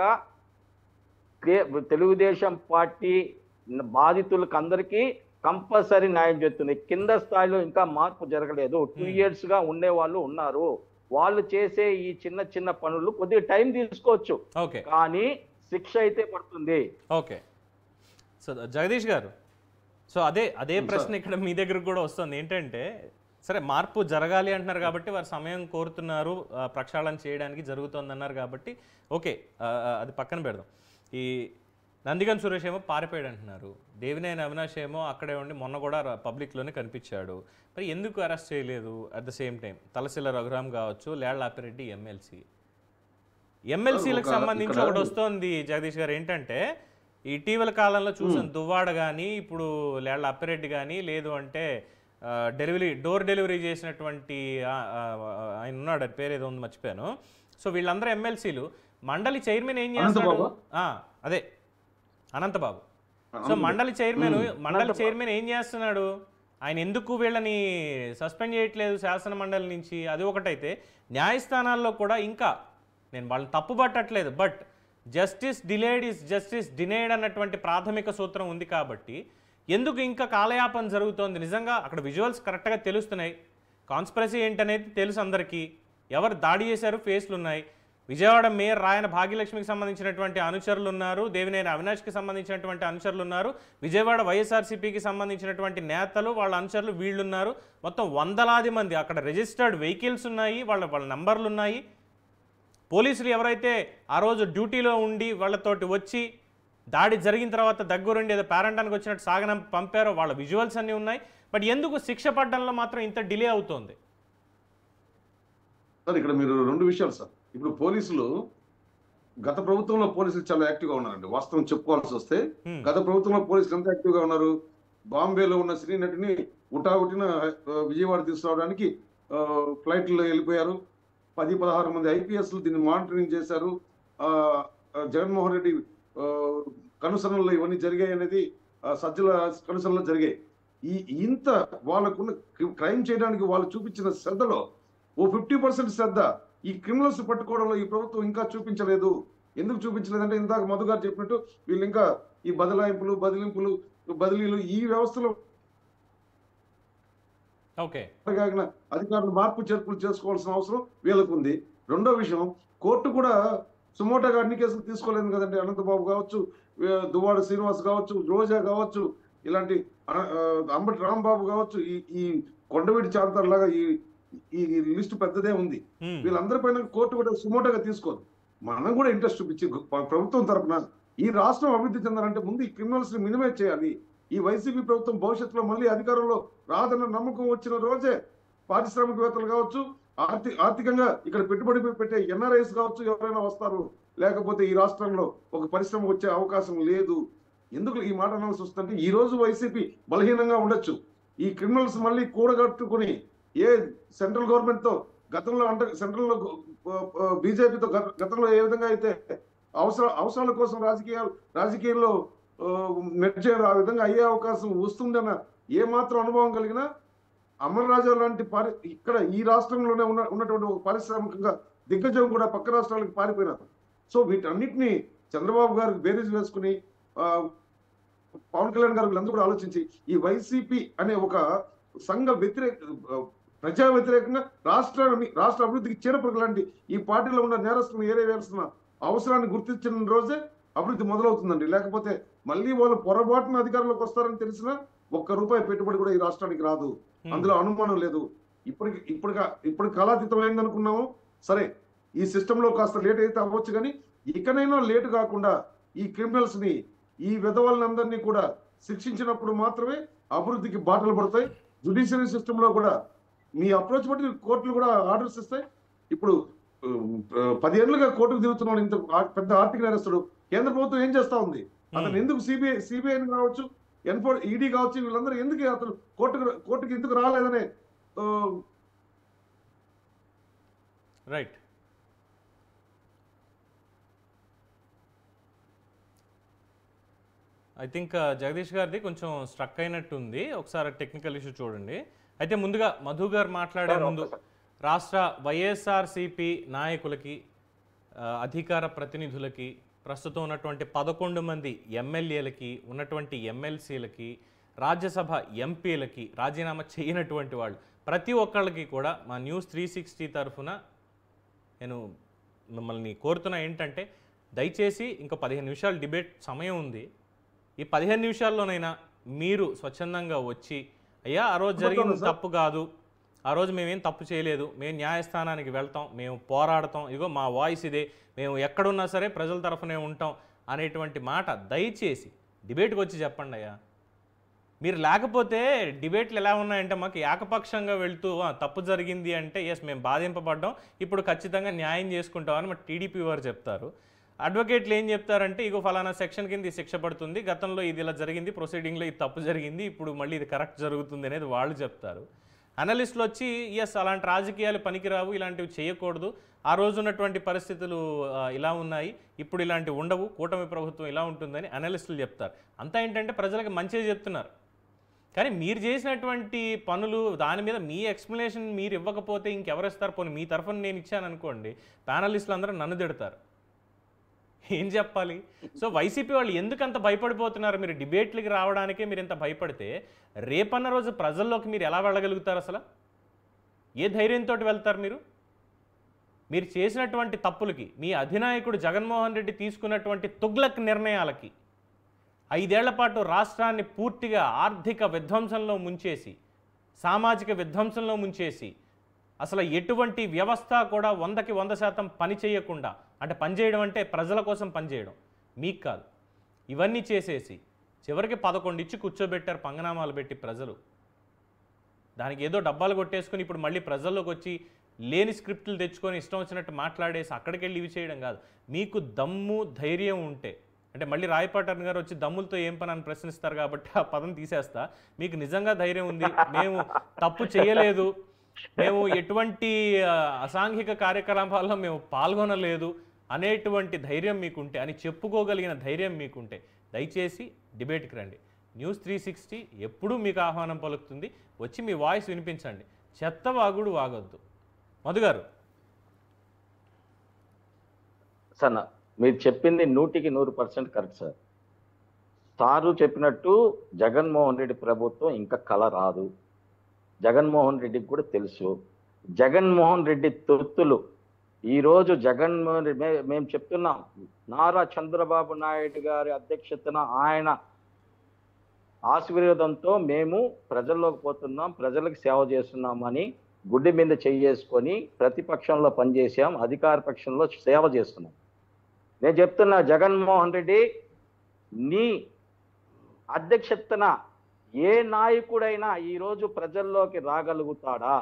కే- తెలుగుదేశం పార్టీ బాధితులకు అందరికీ కంపల్సరీ న్యాయం చేస్తుంది కింద స్థాయిలో ఇంకా మార్పు జరగలేదు టూ
Hmm.
ఇయర్స్ గా ఉండే వాళ్ళు ఉన్నారు వాళ్ళు చేసే ఈ చిన్న చిన్న పనులు కొద్దిగా టైం తీసుకోవచ్చు
ఓకే
కానీ శిక్ష అయితే పడుతుంది
ఓకే సో జగదీష్ గారు సో అదే అదే
Hmm,
ప్రశ్న ఇక్కడ మీ దగ్గరకు కూడా వస్తుంది ఏంటంటే సరే మార్పు జరగాలి అంటున్నారు కాబట్టి వారు సమయం కోరుతున్నారు ఆ, ప్రక్షాళన చేయడానికి జరుగుతుంది అన్నారు కాబట్టి ఓకే ఆ, ఆ, అది పక్కన పెడదాం ఈ నందిగం సురేష్ ఏమో పారిపోయాడు అంటున్నారు దేవినేని అవినాష్ ఏమో అక్కడే ఉండి మొన్న కూడా ర- పబ్లిక్లోనే కనిపించాడు మరి ఎందుకు అరెస్ట్ చేయలేదు at the same time Talasila Raghuram కావచ్చు లేళ్ల ఆపిరెడ్డి ఎమ్మెల్సీ ఎమ్మెల్సీలకు
ఒక-
సంబంధించి
ఇక్కడ-
ఒకటి వస్తోంది జగదీష్ గారు ఏంటంటే ఇటీవల కాలంలో చూసిన దువ్వాడ కానీ ఇప్పుడు లేళ్ల అప్పిరెడ్డి కానీ లేదు అంటే ఆ, డెలివరీ డోర్ డెలివరీ చేసినటువంటి ఆ, ఆ, ఆయన ఉన్నాడు అది పేరు ఏదో ఉంది మర్చిపోయాను సో వీళ్ళందరూ ఎమ్మెల్సీలు మండలి చైర్మన్ ఏం చేస్తాడు
అనంతబాబా?
ఆ, అదే అనంతబాబు సో మండలి చైర్మన్ మండలి చైర్మన్ ఏం చేస్తున్నాడు ఆయన ఎందుకు వీళ్ళని సస్పెండ్ చేయట్లేదు శాసన మండలి నుంచి అది ఒకటైతే న్యాయస్థానాల్లో కూడా ఇంకా నేను వాళ్ళని తప్పు పట్టట్లేదు but justice delayed is justice denied అన్నటువంటి ప్రాథమిక సూత్రం ఉంది కాబట్టి ఎందుకు ఇంకా కాలయాపన జరుగుతోంది నిజంగా అక్కడ విజువల్స్ కరెక్ట్గా తెలుస్తున్నాయి కాన్స్పరసీ ఏంటనేది తెలుసు అందరికీ ఎవరు దాడి చేశారు ఫేస్లు ఉన్నాయి విజయవాడ మేయర్ రాయన భాగ్యలక్ష్మికి సంబంధించినటువంటి అనుచరులు ఉన్నారు దేవినేని అవినాష్కి సంబంధించినటువంటి అనుచరులు ఉన్నారు విజయవాడ వైఎస్ఆర్సీపీకి సంబంధించినటువంటి నేతలు వాళ్ళ అనుచరులు వీళ్ళు ఉన్నారు మొత్తం వందలాది మంది అక్కడ రిజిస్టర్డ్ వెహికల్స్ ఉన్నాయి వాళ్ళ వాళ్ళ నంబర్లు ఉన్నాయి పోలీసులు ఎవరైతే ఆ రోజు డ్యూటీలో ఉండి వాళ్ళతోటి వచ్చి దాడి జరిగిన తర్వాత దగ్గరుండి ఏదో పేరంటానికి వచ్చినట్టు సాగనం పంపారో వాళ్ళ విజువల్స్ అన్నీ ఉన్నాయి బట్ ఎందుకు శిక్ష పడడంలో మాత్రం ఇంత డిలే అవుతోంది
సార్ ఇక్కడ మీరు రెండు విషయాలు సార్ ఇప్పుడు పోలీసులు గత ప్రభుత్వంలో పోలీసులు చాలా యాక్టివ్గా ఉన్నారండి వాస్తవం చెప్పుకోవాల్సి వస్తే
హ్మ్.
గత ప్రభుత్వంలో పోలీసులు ఎంత యాక్టివ్గా ఉన్నారు బాంబేలో ఉన్న సినీ నటిని ఉటావుటిన ఆ, విజయవాడ తీసుకురావడానికి ఆ, ఫ్లైట్లో వెళ్ళిపోయారు పది పదహారు మంది ఐపీఎస్లు దీన్ని మానిటరింగ్ చేశారు ఆ, ఆ, జగన్మోహన్ రెడ్డి ఆ, కనుసరణలో ఇవన్నీ జరిగాయి అనేది ఆ, సజ్జల కనుసరణలో జరిగాయి ఈ ఇంత వాళ్ళకున్న క్రైమ్ చేయడానికి వాళ్ళు చూపించిన శ్రద్ధలో ఓ ఫిఫ్టీ పర్సెంట్ శ్రద్ధ ఈ క్రిమినల్స్ పట్టుకోవడంలో ఈ ప్రభుత్వం ఇంకా చూపించలేదు ఎందుకు చూపించలేదంటే ఇందాక మధు గారు చెప్పినట్టు వీళ్ళు ఇంకా ఈ బదలాయింపులు బదిలింపులు బదిలీలు ఈ వ్యవస్థలో
ఓకే
కాగిన అధికారులు మార్పు చేర్పులు చేసుకోవాల్సిన అవసరం వీళ్ళకు ఉంది రెండో విషయం కోర్టు కూడా సుమోటోగా అన్ని కేసులు తీసుకోలేదు కదండి అనంతబాబు కావచ్చు వే- దువ్వాడ శ్రీనివాస్ కావచ్చు రోజా కావచ్చు ఇలాంటి ఆ, ఆ, అంబటి రాంబాబు కావచ్చు ఈ ఈ కొండవీటి చాంతార్ లాగా ఈ ఈ లిస్ట్ పెద్దదే ఉంది
హ్మ్.
వీళ్ళందరి పైన కోర్టు కూడా సుమోటోగా తీసుకోదు మనం కూడా ఇంట్రెస్ట్ చూపించి గు- ప్రభుత్వం తరపున ఈ రాష్ట్రం అభివృద్ధి చెందాలంటే ముందు ఈ క్రిమినల్స్ ని మినిమైజ్ చేయాలి ఈ వైసీపీ ప్రభుత్వం భవిష్యత్తులో మళ్ళీ అధికారంలో రాదన్న నమ్మకం వచ్చిన రోజే పారిశ్రామికవేత్తలు కావచ్చు ఆర్థిక ఆర్థికంగా ఇక్కడ పెట్టుబడి పెట్టే ఎన్ఆర్ఐస్ కావచ్చు ఎవరైనా వస్తారు లేకపోతే ఈ రాష్ట్రంలో ఒక పరిశ్రమ వచ్చే అవకాశం లేదు ఎందుకు ఈ మాట అనాల్సి వస్తుందంటే ఈ రోజు వైసీపీ బలహీనంగా ఉండొచ్చు ఈ క్రిమినల్స్ మళ్ళీ కూడగట్టుకుని ఏ సెంట్రల్ గవర్నమెంట్ తో గతంలో అంటే సెంట్రల్ లో బీజేపీతో గతంలో ఏ విధంగా అయితే అవసర అవసరాల కోసం రాజకీయాలు రాజకీయాల్లో ఆ, మెడ్చేరు ఆ విధంగా అయ్యే అవకాశం వస్తుందన్న ఏ మాత్రం అనుభవం కలిగినా అమర్ రాజా లాంటి పారి ఇక్కడ ఈ రాష్ట్రంలోనే ఉన్న ఉన్నటువంటి ఒక పారిశ్రామికంగా దిగ్గజం కూడా పక్క రాష్ట్రాలకు పారిపోయినారు సో వీటన్నిటిని చంద్రబాబు గారికి బేరీజ్ వేసుకుని ఆ, పవన్ కళ్యాణ్ గారు వీళ్ళందరూ కూడా ఆలోచించి ఈ వైసీపీ అనే ఒక సంఘ వ్యతిరేక ఆ, ప్రజా వ్యతిరేకంగా రాష్ట్రాన్ని రాష్ట్ర అభివృద్ధికి చీడపురుగు లాంటి ఈ పార్టీలో ఉన్న నేరస్తులను ఏరేవేయాల్సిన అవసరాన్ని గుర్తించిన రోజే అభివృద్ధి మొదలవుతుందండి లేకపోతే మళ్ళీ వాళ్ళు పొరపాటున అధికారంలోకి వస్తారని తెలిసినా ఒక్క రూపాయి పెట్టుబడి కూడా ఈ రాష్ట్రానికి రాదు అందులో అనుమానం లేదు ఇప్పటికి ఇప్పుడు ఇప్పుడు కాలాతీతం అయింది అనుకున్నాము సరే ఈ సిస్టమ్ లో కాస్త లేట్ అయితే అవ్వచ్చు కానీ ఇకనైనా లేట్ కాకుండా ఈ క్రిమినల్స్ ని ఈ విధవలందరినీ కూడా శిక్షించినప్పుడు మాత్రమే అభివృద్ధికి బాటలు పడతాయి జుడిషియరీ సిస్టమ్ లో కూడా మీ అప్రోచ్ బట్టి కోర్టులు కూడా ఆర్డర్స్ ఇస్తాయి ఇప్పుడు ఉమ్, పదేళ్లుగా కోర్టుకు తిరుగుతున్నాడు ఇంత ఆ- పెద్ద ఆర్థిక నేరస్తుడు కేంద్ర ప్రభుత్వం ఏం చేస్తా ఉంది అతను ఎందుకు సిబిఐ సిబిఐ కావచ్చు ఎన్ఫో ఈడీ కావచ్చు వీళ్ళందరూ ఎందుకు అతను కోర్టుకు కోర్టుకి ఎందుకు రాలేదనే ఆ,
రైట్ ఐ థింక్ జగదీష్ గారిది కొంచెం స్ట్రక్ అయినట్టు ఉంది ఒకసారి టెక్నికల్ ఇష్యూ చూడండి అయితే ముందుగా మధు గారు మాట్లాడే ముందు రాష్ట్ర వైఎస్ఆర్సిపి నాయకులకి ఆ, అధికార ప్రతినిధులకి ప్రస్తుతం ఉన్నటువంటి పదకొండు మంది ఎమ్మెల్యేలకి ఉన్నటువంటి ఎమ్మెల్సీలకి రాజ్యసభ ఎంపీలకి రాజీనామా చేయనటువంటి వాళ్ళు ప్రతి ఒక్కళ్ళకి కూడా మా న్యూస్ త్రీ సిక్స్టీ తరఫున నేను మిమ్మల్ని కోరుతున్నా ఏంటంటే దయచేసి ఇంకా పదిహేను నిమిషాలు డిబేట్ సమయం ఉంది ఈ పదిహేను నిమిషాల్లోనైనా మీరు స్వచ్ఛందంగా వచ్చి అయ్యా ఆ రోజు జరిగిన
సార్.
తప్పు కాదు ఆ రోజు మేమేం తప్పు చేయలేదు మేము న్యాయస్థానానికి వెళ్తాం మేము పోరాడతాం ఇగో మా వాయిస్ ఇదే మేము ఎక్కడున్నా సరే ప్రజల తరఫునే ఉంటాం అనేటువంటి మాట దయచేసి డిబేట్కి వచ్చి చెప్పండి అయ్యా మీరు లేకపోతే డిబేట్లు ఎలా ఉన్నాయంటే మాకు ఏకపక్షంగా వెళ్తూ "ఆ, తప్పు జరిగింది అంటే ఎస్ మేము బాధింపబడ్డాం ఇప్పుడు ఖచ్చితంగా న్యాయం చేసుకుంటామని మా టీడీపీ వారు చెప్తారు అడ్వకేట్లు ఏం చెప్తారంటే ఇగో ఫలానా సెక్షన్ కింద ఈ శిక్ష పడుతుంది గతంలో ఇది ఇలా జరిగింది ప్రొసీడింగ్లో ఇది తప్పు జరిగింది ఇప్పుడు మళ్ళీ ఇది కరెక్ట్ జరుగుతుంది అనేది వాళ్ళు చెప్తారు అనలిస్టులు వచ్చి ఎస్ అలాంటి రాజకీయాలు పనికిరావు ఇలాంటివి చేయకూడదు ఆ రోజు ఉన్నటువంటి పరిస్థితులు ఆ, ఇలా ఉన్నాయి ఇప్పుడు ఇలాంటివి ఉండవు కూటమి ప్రభుత్వం ఇలా ఉంటుందని అనలిస్టులు చెప్తారు అంతా ఏంటంటే ప్రజలకు మంచిగా చెప్తున్నారు కానీ మీరు చేసినటువంటి పనులు దాని మీద మీ ఎక్స్ప్లెనేషన్ మీరు ఇవ్వకపోతే ఇంకెవరు ఇస్తారు పోనీ మీ తరఫున నేను ఇచ్చాను అనుకోండి ప్యానలిస్టులు అందరూ నన్ను తిడతారు ఏం చెప్పాలి సో వైసీపీ వాళ్ళు ఎందుకు అంత భయపడిపోతున్నారు మీరు డిబేట్లకి రావడానికే మీరు ఇంత భయపడితే రేపన్న రోజు ప్రజల్లోకి మీరు ఎలా వెళ్ళగలుగుతారు అసలు ఏ ధైర్యంతో వెళ్తారు మీరు మీరు చేసినటువంటి తప్పులకి మీ అధినాయకుడు జగన్మోహన్ రెడ్డి తీసుకున్నటువంటి తుగ్లక్ నిర్ణయాలకి ఐదేళ్ల పాటు రాష్ట్రాన్ని పూర్తిగా ఆర్థిక విధ్వంసంలో ముంచేసి సామాజిక విధ్వంసంలో ముంచేసి అసలు ఎటువంటి వ్యవస్థ కూడా వందకి వంద శాతం పని చేయకుండా అంటే పనిచేయడం అంటే ప్రజల కోసం పనిచేయడం మీకు కాదు ఇవన్నీ చేసేసి చివరికి పదకొండు ఇచ్చి కూర్చోబెట్టారు పంగనామాలు పెట్టి ప్రజలు దానికి ఏదో డబ్బాలు కొట్టేసుకుని ఇప్పుడు మళ్ళీ ప్రజల్లోకి వచ్చి లేని స్క్రిప్ట్లు తెచ్చుకొని ఇష్టం వచ్చినట్టు మాట్లాడేసి అక్కడికి వెళ్ళి ఇవి చేయడం కాదు మీకు దమ్ము ధైర్యం ఉంటే అంటే మళ్ళీ రాయపాటన్ గారు వచ్చి దమ్ములతో ఏం పని అని ప్రశ్నిస్తారు కాబట్టి ఆ పదం తీసేస్తా మీకు నిజంగా ధైర్యం ఉంది మేము తప్పు చేయలేదు మేము ఎటువంటి ఆ, అసాంఘిక కార్యకలాపాల్లో మేము పాల్గొనలేదు అనేటువంటి ధైర్యం మీకుంటే అని చెప్పుకోగలిగిన ధైర్యం మీకుంటే దయచేసి డిబేట్కి రండి న్యూస్ త్రీ సిక్స్టీ ఎప్పుడూ మీకు ఆహ్వానం పలుకుతుంది వచ్చి మీ వాయిస్ వినిపించండి చెత్త వాగుడు వాగొద్దు మధుగారు
సార్ నా- మీరు చెప్పింది నూటికి నూరు పర్సెంట్ కరెక్ట్ సార్ సారు చెప్పినట్టు జగన్మోహన్ రెడ్డి ప్రభుత్వం ఇంకా కల రాదు జగన్మోహన్ రెడ్డికి కూడా తెలుసు జగన్మోహన్ రెడ్డి తొత్తులు ఈరోజు జగన్మోహన్ రెడ్డి మే- మేము చెప్తున్నాం నారా చంద్రబాబు నాయుడు గారి అధ్యక్షతన ఆయన ఆశీర్వాదంతో మేము ప్రజల్లోకి పోతున్నాం ప్రజలకు సేవ చేస్తున్నామని గుడ్డి మీద చేసుకొని ప్రతిపక్షంలో పనిచేసాం అధికార పక్షంలో సేవ చేస్తున్నాం నేను చెప్తున్నా జగన్మోహన్ రెడ్డి నీ అధ్యక్షతన ఏ నాయకుడైనా ఈరోజు ప్రజల్లోకి రాగలుగుతాడా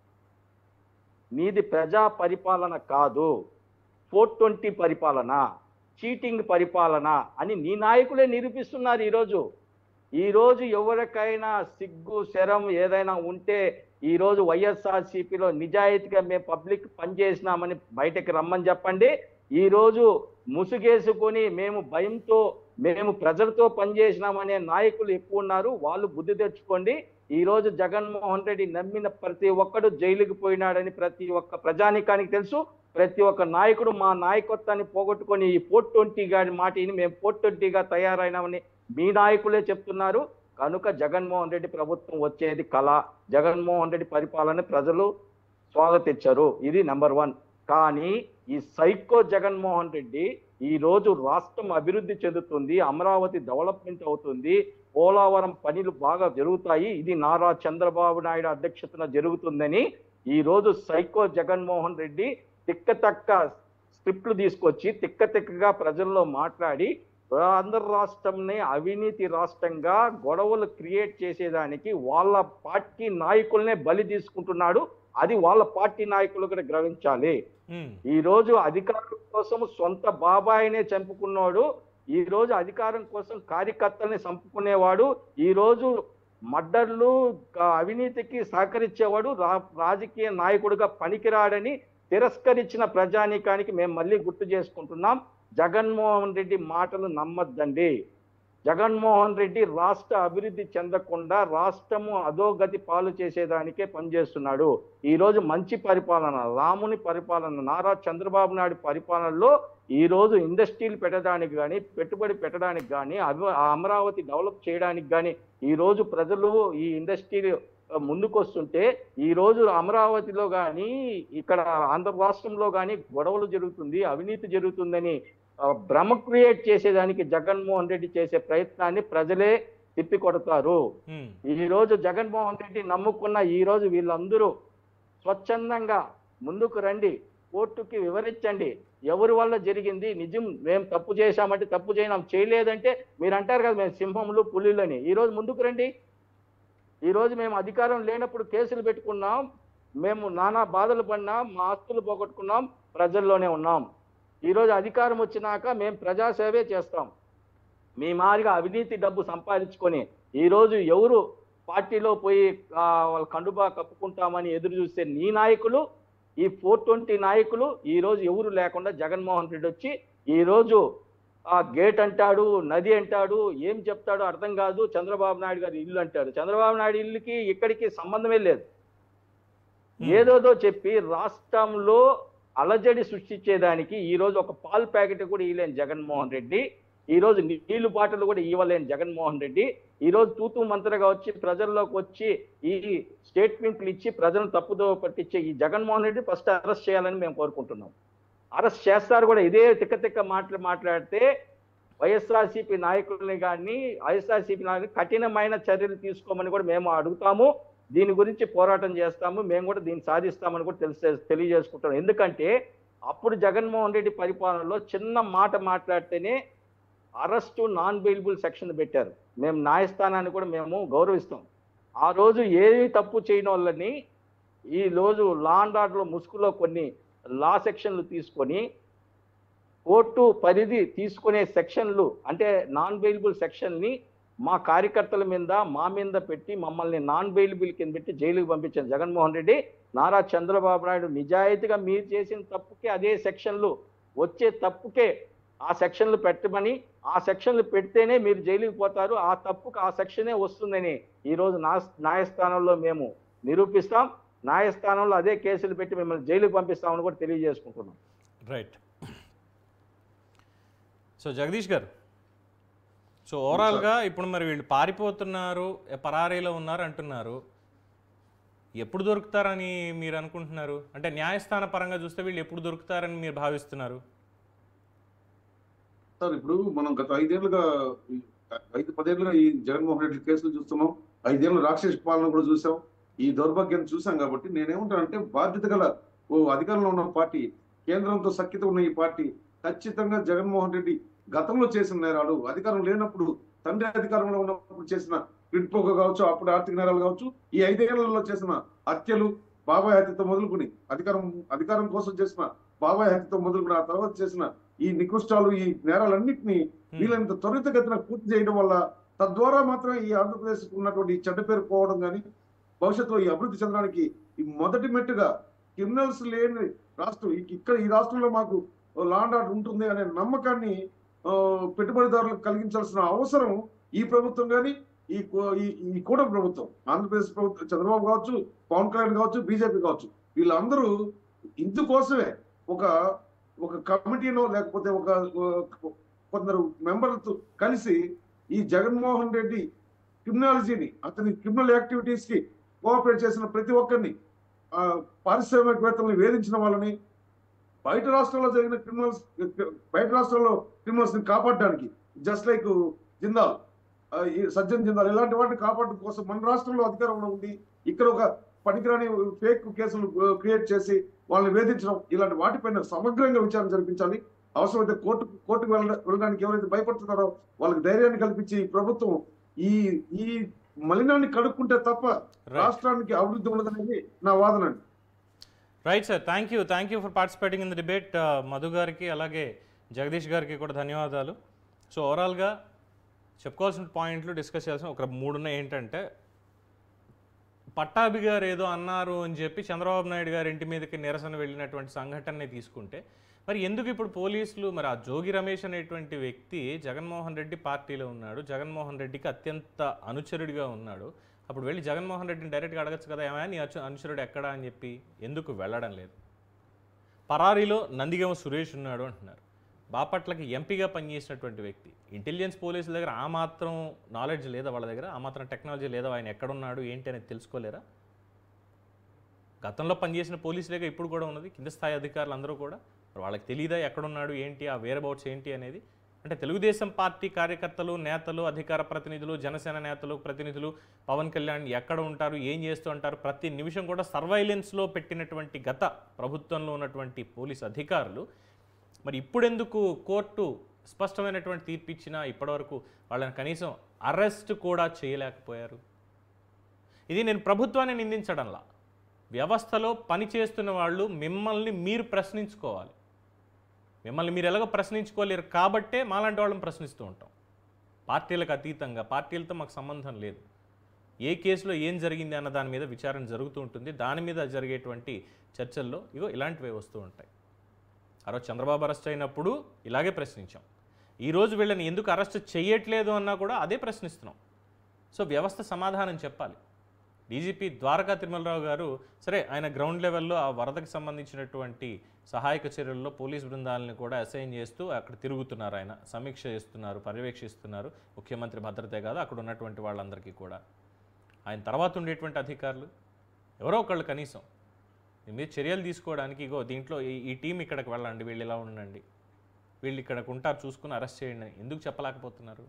నీది ప్రజా పరిపాలన కాదు ఫోర్ ట్వంటీ పరిపాలన చీటింగ్ పరిపాలన అని నీ నాయకులే నిరూపిస్తున్నారు ఈరోజు ఈరోజు ఎవరికైనా సిగ్గు శరం ఏదైనా ఉంటే ఈరోజు వైఎస్ఆర్సీపీలో నిజాయితీగా మేము పబ్లిక్ పనిచేసినామని బయటకు రమ్మని చెప్పండి ఈరోజు ముసుగేసుకొని మేము భయంతో మేము ప్రజలతో పనిచేసినామనే నాయకులు ఎక్కువ ఉన్నారు వాళ్ళు బుద్ధి తెచ్చుకోండి ఈ రోజు జగన్మోహన్ రెడ్డి నమ్మిన ప్రతి ఒక్కడు జైలుకి పోయినాడని ప్రతి ఒక్క ప్రజానికానికి తెలుసు ప్రతి ఒక్క నాయకుడు మా నాయకత్వాన్ని పోగొట్టుకొని ఈ పోట్ ట్వంటీ గారి మాటిని మేము పోట్ ట్వంటీగా తయారైనామని మీ నాయకులే చెప్తున్నారు కనుక జగన్మోహన్ రెడ్డి ప్రభుత్వం వచ్చేది కళ జగన్మోహన్ రెడ్డి పరిపాలన ప్రజలు స్వాగతించారు ఇది నెంబర్ వన్ కానీ ఈ సైకో జగన్మోహన్ రెడ్డి ఈ రోజు రాష్ట్రం అభివృద్ధి చెందుతుంది అమరావతి డెవలప్మెంట్ అవుతుంది పోలవరం పనులు బాగా జరుగుతాయి ఇది నారా చంద్రబాబు నాయుడు అధ్యక్షతన జరుగుతుందని ఈ రోజు సైకో జగన్మోహన్ రెడ్డి తిక్క తక్క స్క్రిప్ట్లు తీసుకొచ్చి తిక్క తిక్కగా ప్రజల్లో మాట్లాడి ఆంధ్ర రాష్ట్రంని అవినీతి రాష్ట్రంగా గొడవలు క్రియేట్ చేసేదానికి వాళ్ళ పార్టీ నాయకులనే బలి తీసుకుంటున్నాడు అది వాళ్ళ పార్టీ నాయకులు కూడా గ్రహించాలి
ఉమ్,
ఈ రోజు అధికారం కోసం సొంత బాబాయినే చంపుకున్నాడు ఈ రోజు అధికారం కోసం కార్యకర్తల్ని చంపుకునేవాడు ఈ రోజు మడ్డర్లు క- అవినీతికి సహకరించేవాడు రా- రాజకీయ నాయకుడిగా పనికిరాడని తిరస్కరించిన ప్రజానీకానికి మేము మళ్ళీ గుర్తు చేసుకుంటున్నాం జగన్మోహన్ రెడ్డి మాటలు నమ్మద్దండి జగన్మోహన్ రెడ్డి రాష్ట్ర అభివృద్ధి చెందకుండా రాష్ట్రము అధోగతి పాలు చేసేదానికే పనిచేస్తున్నాడు ఈ రోజు మంచి పరిపాలన రాముని పరిపాలన నారా చంద్రబాబు నాయుడు పరిపాలనలో ఈ రోజు ఇండస్ట్రీలు పెట్టడానికి కానీ పెట్టుబడి పెట్టడానికి కానీ అభి- ఆ అమరావతి డెవలప్ చేయడానికి కానీ ఈ రోజు ప్రజలు ఈ ఇండస్ట్రీ ముందుకు వస్తుంటే ఈ రోజు అమరావతిలో కానీ ఇక్కడ ఆంధ్ర రాష్ట్రంలో కానీ గొడవలు జరుగుతుంది అవినీతి జరుగుతుందని ఆ, భ్రమ క్రియేట్ చేసేదానికి జగన్మోహన్ రెడ్డి చేసే ప్రయత్నాన్ని ప్రజలే తిప్పి కొడతారు
ఉమ్,
ఈ రోజు జగన్మోహన్ రెడ్డి నమ్ముకున్న ఈ రోజు వీళ్ళందరూ స్వచ్ఛందంగా ముందుకు రండి కోర్టుకి వివరించండి ఎవరి వల్ల జరిగింది నిజం మేము తప్పు చేశామంటే తప్పు చేయడం చేయలేదంటే మీరు అంటారు కదా మేము సింహములు పులిలని ఈ రోజు ముందుకు రండి ఈ రోజు మేము అధికారం లేనప్పుడు కేసులు పెట్టుకున్నాం మేము నానా బాధలు పడినాం మా ఆస్తులు పోగొట్టుకున్నాం ప్రజల్లోనే ఉన్నాం ఈ రోజు అధికారం వచ్చినాక మేము ప్రజాసేవే చేస్తాం మీ మాదిరిగా అవినీతి డబ్బు సంపాదించుకొని ఈ రోజు ఎవరు పార్టీలో పోయి ఆ, వాళ్ళ కండుబా కప్పుకుంటామని ఎదురు చూస్తే నీ నాయకులు ఈ ఫోర్ ట్వంటీ నాయకులు ఈ రోజు ఎవరు లేకుండా జగన్మోహన్ రెడ్డి వచ్చి ఈ రోజు ఆ గేట్ అంటాడు నది అంటాడు ఏం చెప్తాడో అర్థం కాదు చంద్రబాబు నాయుడు గారి ఇల్లు అంటాడు చంద్రబాబు నాయుడు ఇల్లుకి ఇక్కడికి సంబంధమే లేదు ఏదోదో చెప్పి రాష్ట్రంలో అలజడి సృష్టించేదానికి ఈ రోజు ఒక పాల్ ప్యాకెట్ కూడా ఇవ్వలేని జగన్మోహన్ రెడ్డి ఈ రోజు నీళ్లు బాటలు కూడా ఇవ్వలేని జగన్మోహన్ రెడ్డి ఈ రోజు తూతూ మంత్రగా వచ్చి ప్రజల్లోకి వచ్చి ఈ స్టేట్మెంట్లు ఇచ్చి ప్రజలను తప్పుదో పట్టించే ఈ జగన్మోహన్ రెడ్డి ఫస్ట్ అరెస్ట్ చేయాలని మేము కోరుకుంటున్నాం అరెస్ట్ చేస్తారు కూడా ఇదే తిక్క తిక్క మాటలు మాట్లాడితే వైఎస్ఆర్సీపీ నాయకుల్ని కానీ వైఎస్ఆర్సీపీ నాయకులు కఠినమైన చర్యలు తీసుకోమని కూడా మేము అడుగుతాము దీని గురించి పోరాటం చేస్తాము మేము కూడా దీన్ని సాధిస్తామని కూడా తెలిసే తెలియజేసుకుంటాం ఎందుకంటే అప్పుడు జగన్మోహన్ రెడ్డి పరిపాలనలో చిన్న మాట మాట్లాడితేనే అరెస్టు నాన్ బెయిలబుల్ సెక్షన్ పెట్టారు మేము న్యాయస్థానాన్ని కూడా మేము గౌరవిస్తాం ఆ రోజు ఏది తప్పు చేయని వాళ్ళని ఈ రోజు లా అండ్ ఆర్డర్లో ముసుగులో కొన్ని లా సెక్షన్లు తీసుకొని కోర్టు పరిధి తీసుకునే సెక్షన్లు అంటే నాన్ బెయిలబుల్ సెక్షన్ని మా కార్యకర్తల మీద మా మీద పెట్టి మమ్మల్ని నాన్ బెయిలబుల్ కింద పెట్టి జైలుకి పంపించిన జగన్మోహన్ రెడ్డి నారా చంద్రబాబు నాయుడు నిజాయితీగా మీరు చేసిన తప్పుకే అదే సెక్షన్లు వచ్చే తప్పుకే ఆ సెక్షన్లు పెట్టమని ఆ సెక్షన్లు పెడితేనే మీరు జైలుకి పోతారు ఆ తప్పుకు ఆ సెక్షనే వస్తుందని ఈరోజు నా న్యాయస్థానంలో మేము నిరూపిస్తాం న్యాయస్థానంలో అదే కేసులు పెట్టి మిమ్మల్ని జైలుకి పంపిస్తామని కూడా తెలియజేసుకుంటున్నాం
రైట్ సో జగదీష్ గారు సో ఓవరాల్గా ఇప్పుడు మరి వీళ్ళు పారిపోతున్నారు ఏ పరారీలో ఉన్నారు అంటున్నారు ఎప్పుడు దొరుకుతారని మీరు అనుకుంటున్నారు అంటే న్యాయస్థాన పరంగా చూస్తే వీళ్ళు ఎప్పుడు దొరుకుతారని మీరు భావిస్తున్నారు
సార్ ఇప్పుడు మనం గత ఐదేళ్లుగా ఈ ఐదు పదేళ్లుగా ఈ జగన్మోహన్ రెడ్డి కేసులు చూస్తున్నాం ఐదేళ్ళు రాక్షస పాలన కూడా చూసాం ఈ దౌర్భాగ్యం చూసాం కాబట్టి నేనేమంటానంటే బాధ్యత గల ఓ అధికారంలో ఉన్న పార్టీ కేంద్రంతో సఖ్యత ఉన్న ఈ పార్టీ ఖచ్చితంగా జగన్మోహన్ రెడ్డి గతంలో చేసిన నేరాలు అధికారం లేనప్పుడు తండ్రి అధికారంలో ఉన్నప్పుడు చేసిన పిడ్పోక కావచ్చు అప్పుడు ఆర్థిక నేరాలు కావచ్చు ఈ ఐదేళ్లలో చేసిన హత్యలు బాబాయ్ హత్యతో మొదలుకొని అధికారం అధికారం కోసం చేసిన బాబాయ్ హత్యతో మొదలుకొని ఆ తర్వాత చేసిన ఈ నికృష్టాలు ఈ నేరాలన్నింటినీ వీళ్ళంత త్వరితగతిన పూర్తి చేయడం వల్ల తద్వారా మాత్రమే ఈ ఆంధ్రప్రదేశ్ ఉన్నటువంటి ఈ చెడ్డ పేరు పోవడం కానీ భవిష్యత్తులో ఈ అభివృద్ధి చెందడానికి ఈ మొదటి మెట్టుగా క్రిమినల్స్ లేని రాష్ట్రం ఇ- ఇక్కడ ఈ రాష్ట్రంలో మాకు లా అండ్ ఆర్డర్ ఉంటుంది అనే నమ్మకాన్ని ఆ, పెట్టుబడిదారులకు కలిగించాల్సిన అవసరం ఈ ప్రభుత్వం కానీ ఈ కూ- ఈ- ఈ కూడా ప్రభుత్వం ఆంధ్రప్రదేశ్ ప్రభుత్వం చంద్రబాబు కావచ్చు పవన్ కళ్యాణ్ కావచ్చు బీజేపీ కావచ్చు వీళ్ళందరూ ఇందుకోసమే ఒక ఒక కమిటీనో లేకపోతే ఒక ఒక కొందరు మెంబర్లతో కలిసి ఈ జగన్మోహన్ రెడ్డి క్రిమినాలజీని అతని క్రిమినల్ యాక్టివిటీస్ కి కోఆపరేట్ చేసిన ప్రతి ఒక్కరిని ఆ, పారిశ్రామికవేత్తల్ని వేధించిన వాళ్ళని బయట రాష్ట్రాల్లో జరిగిన క్రిమినల్స్ బయట రాష్ట్రాల్లో క్రిమినల్స్ ని కాపాడడానికి జస్ట్ లైక్ జిందాల్ ఆ, ఈ సజ్జన్ జిందాల్ ఇలాంటి వాటిని కాపాడడం కోసం మన రాష్ట్రంలో అధికారంలో ఉంది ఇక్కడ ఒక పనికిరాని ఫేక్ కేసులు క్రియేట్ చేసి వాళ్ళని వేధించడం ఇలాంటి వాటిపైన సమగ్రంగా విచారణ జరిపించాలి అవసరమైతే కోర్టు కోర్టుకు వెళ్ళ- వెళ్ళడానికి ఎవరైతే భయపడుతున్నారో వాళ్ళకి ధైర్యాన్ని కల్పించి ఈ ప్రభుత్వం ఈ ఈ మలినాన్ని కడుక్కుంటే తప్ప రాష్ట్రానికి అభివృద్ధి ఉండదనేది నా వాదన అండి
right sir thank you thank you for participating in the debate Madhu గారికి అలాగే జగదీష్ గారికి కూడా ధన్యవాదాలు సో ఓవరాల్గా చెప్పుకోవాల్సిన పాయింట్లు డిస్కస్ చేయాల్సిన ఒక మూడు ఉన్నాయి ఏంటంటే పట్టాభి గారు ఏదో అన్నారు అని చెప్పి చంద్రబాబు నాయుడు గారి ఇంటి మీదకి నిరసన వెళ్ళినటువంటి సంఘటనని తీసుకుంటే మరి ఎందుకు ఇప్పుడు పోలీసులు మరి ఆ జోగి రమేష్ అనేటువంటి వ్యక్తి జగన్మోహన్ రెడ్డి పార్టీలో ఉన్నాడు జగన్మోహన్ రెడ్డికి అత్యంత అనుచరుడిగా ఉన్నాడు అప్పుడు వెళ్ళి జగన్మోహన్ రెడ్డిని డైరెక్ట్గా అడగచ్చు కదా ఏమైనా నీ అచు- అనుచరుడు ఎక్కడా అని చెప్పి ఎందుకు వెళ్ళడం లేదు పరారీలో నందిగమ సురేష్ ఉన్నాడు అంటున్నారు బాపట్లకి ఎంపీగా పనిచేసినటువంటి వ్యక్తి ఇంటెలిజెన్స్ పోలీసుల దగ్గర ఆ మాత్రం నాలెడ్జ్ లేదా వాళ్ళ దగ్గర ఆ మాత్రం టెక్నాలజీ లేదా ఆయన ఎక్కడున్నాడు ఏంటి అనేది తెలుసుకోలేరా గతంలో పనిచేసిన పోలీసులేగా ఇప్పుడు కూడా ఉన్నది కింద స్థాయి అధికారులు అందరూ కూడా మరి వాళ్ళకి తెలియదా ఎక్కడున్నాడు ఏంటి ఆ వేర్ అబౌట్స్ ఏంటి అనేది అంటే తెలుగుదేశం పార్టీ కార్యకర్తలు నేతలు అధికార ప్రతినిధులు జనసేన నేతలు ప్రతినిధులు పవన్ కళ్యాణ్ ఎక్కడ ఉంటారు ఏం చేస్తూ ఉంటారు ప్రతి నిమిషం కూడా సర్వైలెన్స్లో పెట్టినటువంటి గత ప్రభుత్వంలో ఉన్నటువంటి పోలీస్ అధికారులు మరి ఇప్పుడెందుకు కోర్టు స్పష్టమైనటువంటి తీర్పు ఇచ్చినా ఇప్పటివరకు వాళ్ళని కనీసం అరెస్ట్ కూడా చేయలేకపోయారు ఇది నేను ప్రభుత్వాన్ని నిందించడంలా వ్యవస్థలో పనిచేస్తున్న వాళ్ళు మిమ్మల్ని మీరు ప్రశ్నించుకోవాలి మిమ్మల్ని మీరు ఎలాగో ప్రశ్నించుకోలేరు కాబట్టే మాలాంటి వాళ్ళని ప్రశ్నిస్తూ ఉంటాం పార్టీలకు అతీతంగా పార్టీలతో మాకు సంబంధం లేదు ఏ కేసులో ఏం జరిగింది అన్న దాని మీద విచారణ జరుగుతూ ఉంటుంది దాని మీద జరిగేటువంటి చర్చల్లో ఇగో ఇలాంటివే వస్తూ ఉంటాయి ఆ రోజు చంద్రబాబు అరెస్ట్ అయినప్పుడు ఇలాగే ప్రశ్నించాం ఈరోజు వీళ్ళని ఎందుకు అరెస్ట్ చేయట్లేదు అన్నా కూడా అదే ప్రశ్నిస్తున్నాం సో వ్యవస్థ సమాధానం చెప్పాలి డీజీపీ ద్వారకా తిరుమలరావు గారు సరే ఆయన గ్రౌండ్ లెవెల్లో ఆ వరదకు సంబంధించినటువంటి సహాయక చర్యల్లో పోలీస్ బృందాలను కూడా అసైన్ చేస్తూ అక్కడ తిరుగుతున్నారు ఆయన సమీక్ష చేస్తున్నారు పర్యవేక్షిస్తున్నారు ముఖ్యమంత్రి భద్రతే కాదు అక్కడ ఉన్నటువంటి వాళ్ళందరికీ కూడా ఆయన తర్వాత ఉండేటువంటి అధికారులు ఎవరో ఒకళ్ళు కనీసం దీని మీద చర్యలు తీసుకోవడానికి ఇగో దీంట్లో ఈ- ఈ టీం ఇక్కడికి వెళ్ళండి వీళ్ళు ఇలా ఉండండి వీళ్ళు ఇక్కడికి ఉంటారు చూసుకుని అరెస్ట్ చేయండి అని ఎందుకు చెప్పలేకపోతున్నారు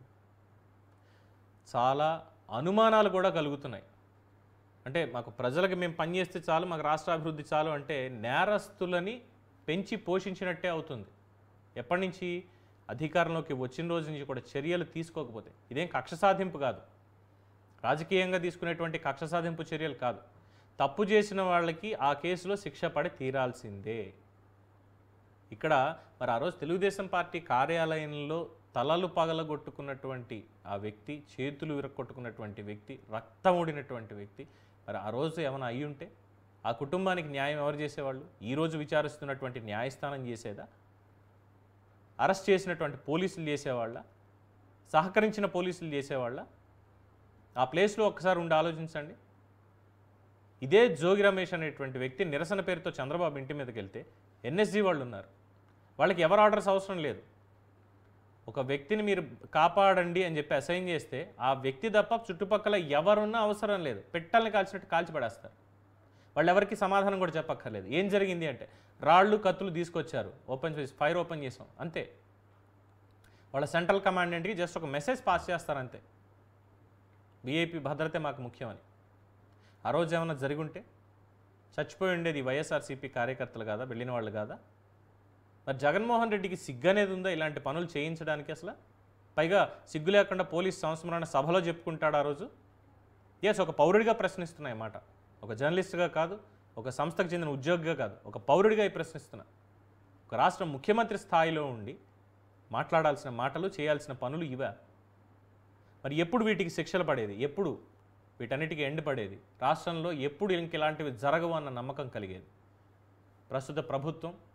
చాలా అనుమానాలు కూడా కలుగుతున్నాయి అంటే మాకు ప్రజలకు మేము పనిచేస్తే చాలు మాకు రాష్ట్ర అభివృద్ధి చాలు అంటే నేరస్తులని పెంచి పోషించినట్టే అవుతుంది ఎప్పటి నుంచి అధికారంలోకి వచ్చిన రోజు నుంచి కూడా చర్యలు తీసుకోకపోతే ఇదేం కక్ష సాధింపు కాదు రాజకీయంగా తీసుకునేటువంటి కక్ష సాధింపు చర్యలు కాదు తప్పు చేసిన వాళ్ళకి ఆ కేసులో శిక్ష పడి తీరాల్సిందే ఇక్కడ మరి ఆ రోజు తెలుగుదేశం పార్టీ కార్యాలయంలో తలలు పగలగొట్టుకున్నటువంటి ఆ వ్యక్తి చేతులు విరక్కొట్టుకున్నటువంటి వ్యక్తి రక్తం ఊడినటువంటి వ్యక్తి మరి ఆ రోజు ఏమైనా అయ్యి ఉంటే ఆ కుటుంబానికి న్యాయం ఎవరు చేసేవాళ్ళు ఈ రోజు విచారిస్తున్నటువంటి న్యాయస్థానం చేసేదా అరెస్ట్ చేసినటువంటి పోలీసులు చేసేవాళ్ళ సహకరించిన పోలీసులు చేసేవాళ్ళ ఆ ప్లేస్లో ఒక్కసారి ఉండి ఆలోచించండి ఇదే జోగి రమేష్ అనేటువంటి వ్యక్తి నిరసన పేరుతో చంద్రబాబు ఇంటి మీదకి వెళ్తే ఎన్ఎస్జీ వాళ్ళు ఉన్నారు వాళ్ళకి ఎవరు ఆర్డర్స్ అవసరం లేదు ఒక వ్యక్తిని మీరు కాపాడండి అని చెప్పి అసైన్ చేస్తే ఆ వ్యక్తి తప్ప చుట్టుపక్కల ఎవరున్నా అవసరం లేదు పెట్టాలని కాల్చినట్టు కాల్చి పడేస్తారు వాళ్ళు ఎవరికి సమాధానం కూడా చెప్పక్కర్లేదు ఏం జరిగింది అంటే రాళ్ళు కత్తులు తీసుకొచ్చారు ఓపెన్ చేసి ఫైర్ ఓపెన్ చేసాం అంతే వాళ్ళ సెంట్రల్ కమాండెంట్కి జస్ట్ ఒక మెసేజ్ పాస్ చేస్తారు అంతే విఐపి భద్రతే మాకు ముఖ్యమని ఆ రోజు ఏమైనా జరిగి ఉంటే చచ్చిపోయి ఉండేది వైఎస్ఆర్సీపీ కార్యకర్తలు కాదా వెళ్ళిన వాళ్ళు కాదా మరి జగన్మోహన్ రెడ్డికి సిగ్గు అనేది ఉందా ఇలాంటి పనులు చేయించడానికి అసలు పైగా సిగ్గు లేకుండా పోలీస్ సంస్మరణ సభలో చెప్పుకుంటాడు ఆ రోజు ఎస్ ఒక పౌరుడిగా ప్రశ్నిస్తున్నాయి మాట ఒక జర్నలిస్ట్గా కాదు ఒక సంస్థకు చెందిన ఉద్యోగిగా కాదు ఒక పౌరుడిగా ఈ ప్రశ్నిస్తున్నా ఒక రాష్ట్ర ముఖ్యమంత్రి స్థాయిలో ఉండి మాట్లాడాల్సిన మాటలు చేయాల్సిన పనులు ఇవే మరి ఎప్పుడు వీటికి శిక్షలు పడేది ఎప్పుడు వీటన్నిటికీ ఎండ్ పడేది రాష్ట్రంలో ఎప్పుడు ఇంక ఇలాంటివి జరగవు అన్న నమ్మకం కలిగేది ప్రస్తుత ప్రభుత్వం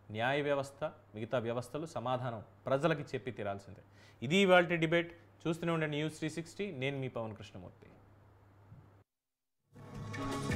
న్యాయ వ్యవస్థ మిగతా వ్యవస్థలు సమాధానం ప్రజలకి చెప్పి తీరాల్సిందే ఇది ఇవాళ డిబేట్ చూస్తూనే ఉండండి న్యూస్ త్రీ సిక్స్టీ నేను మీ పవన్ కృష్ణమూర్తి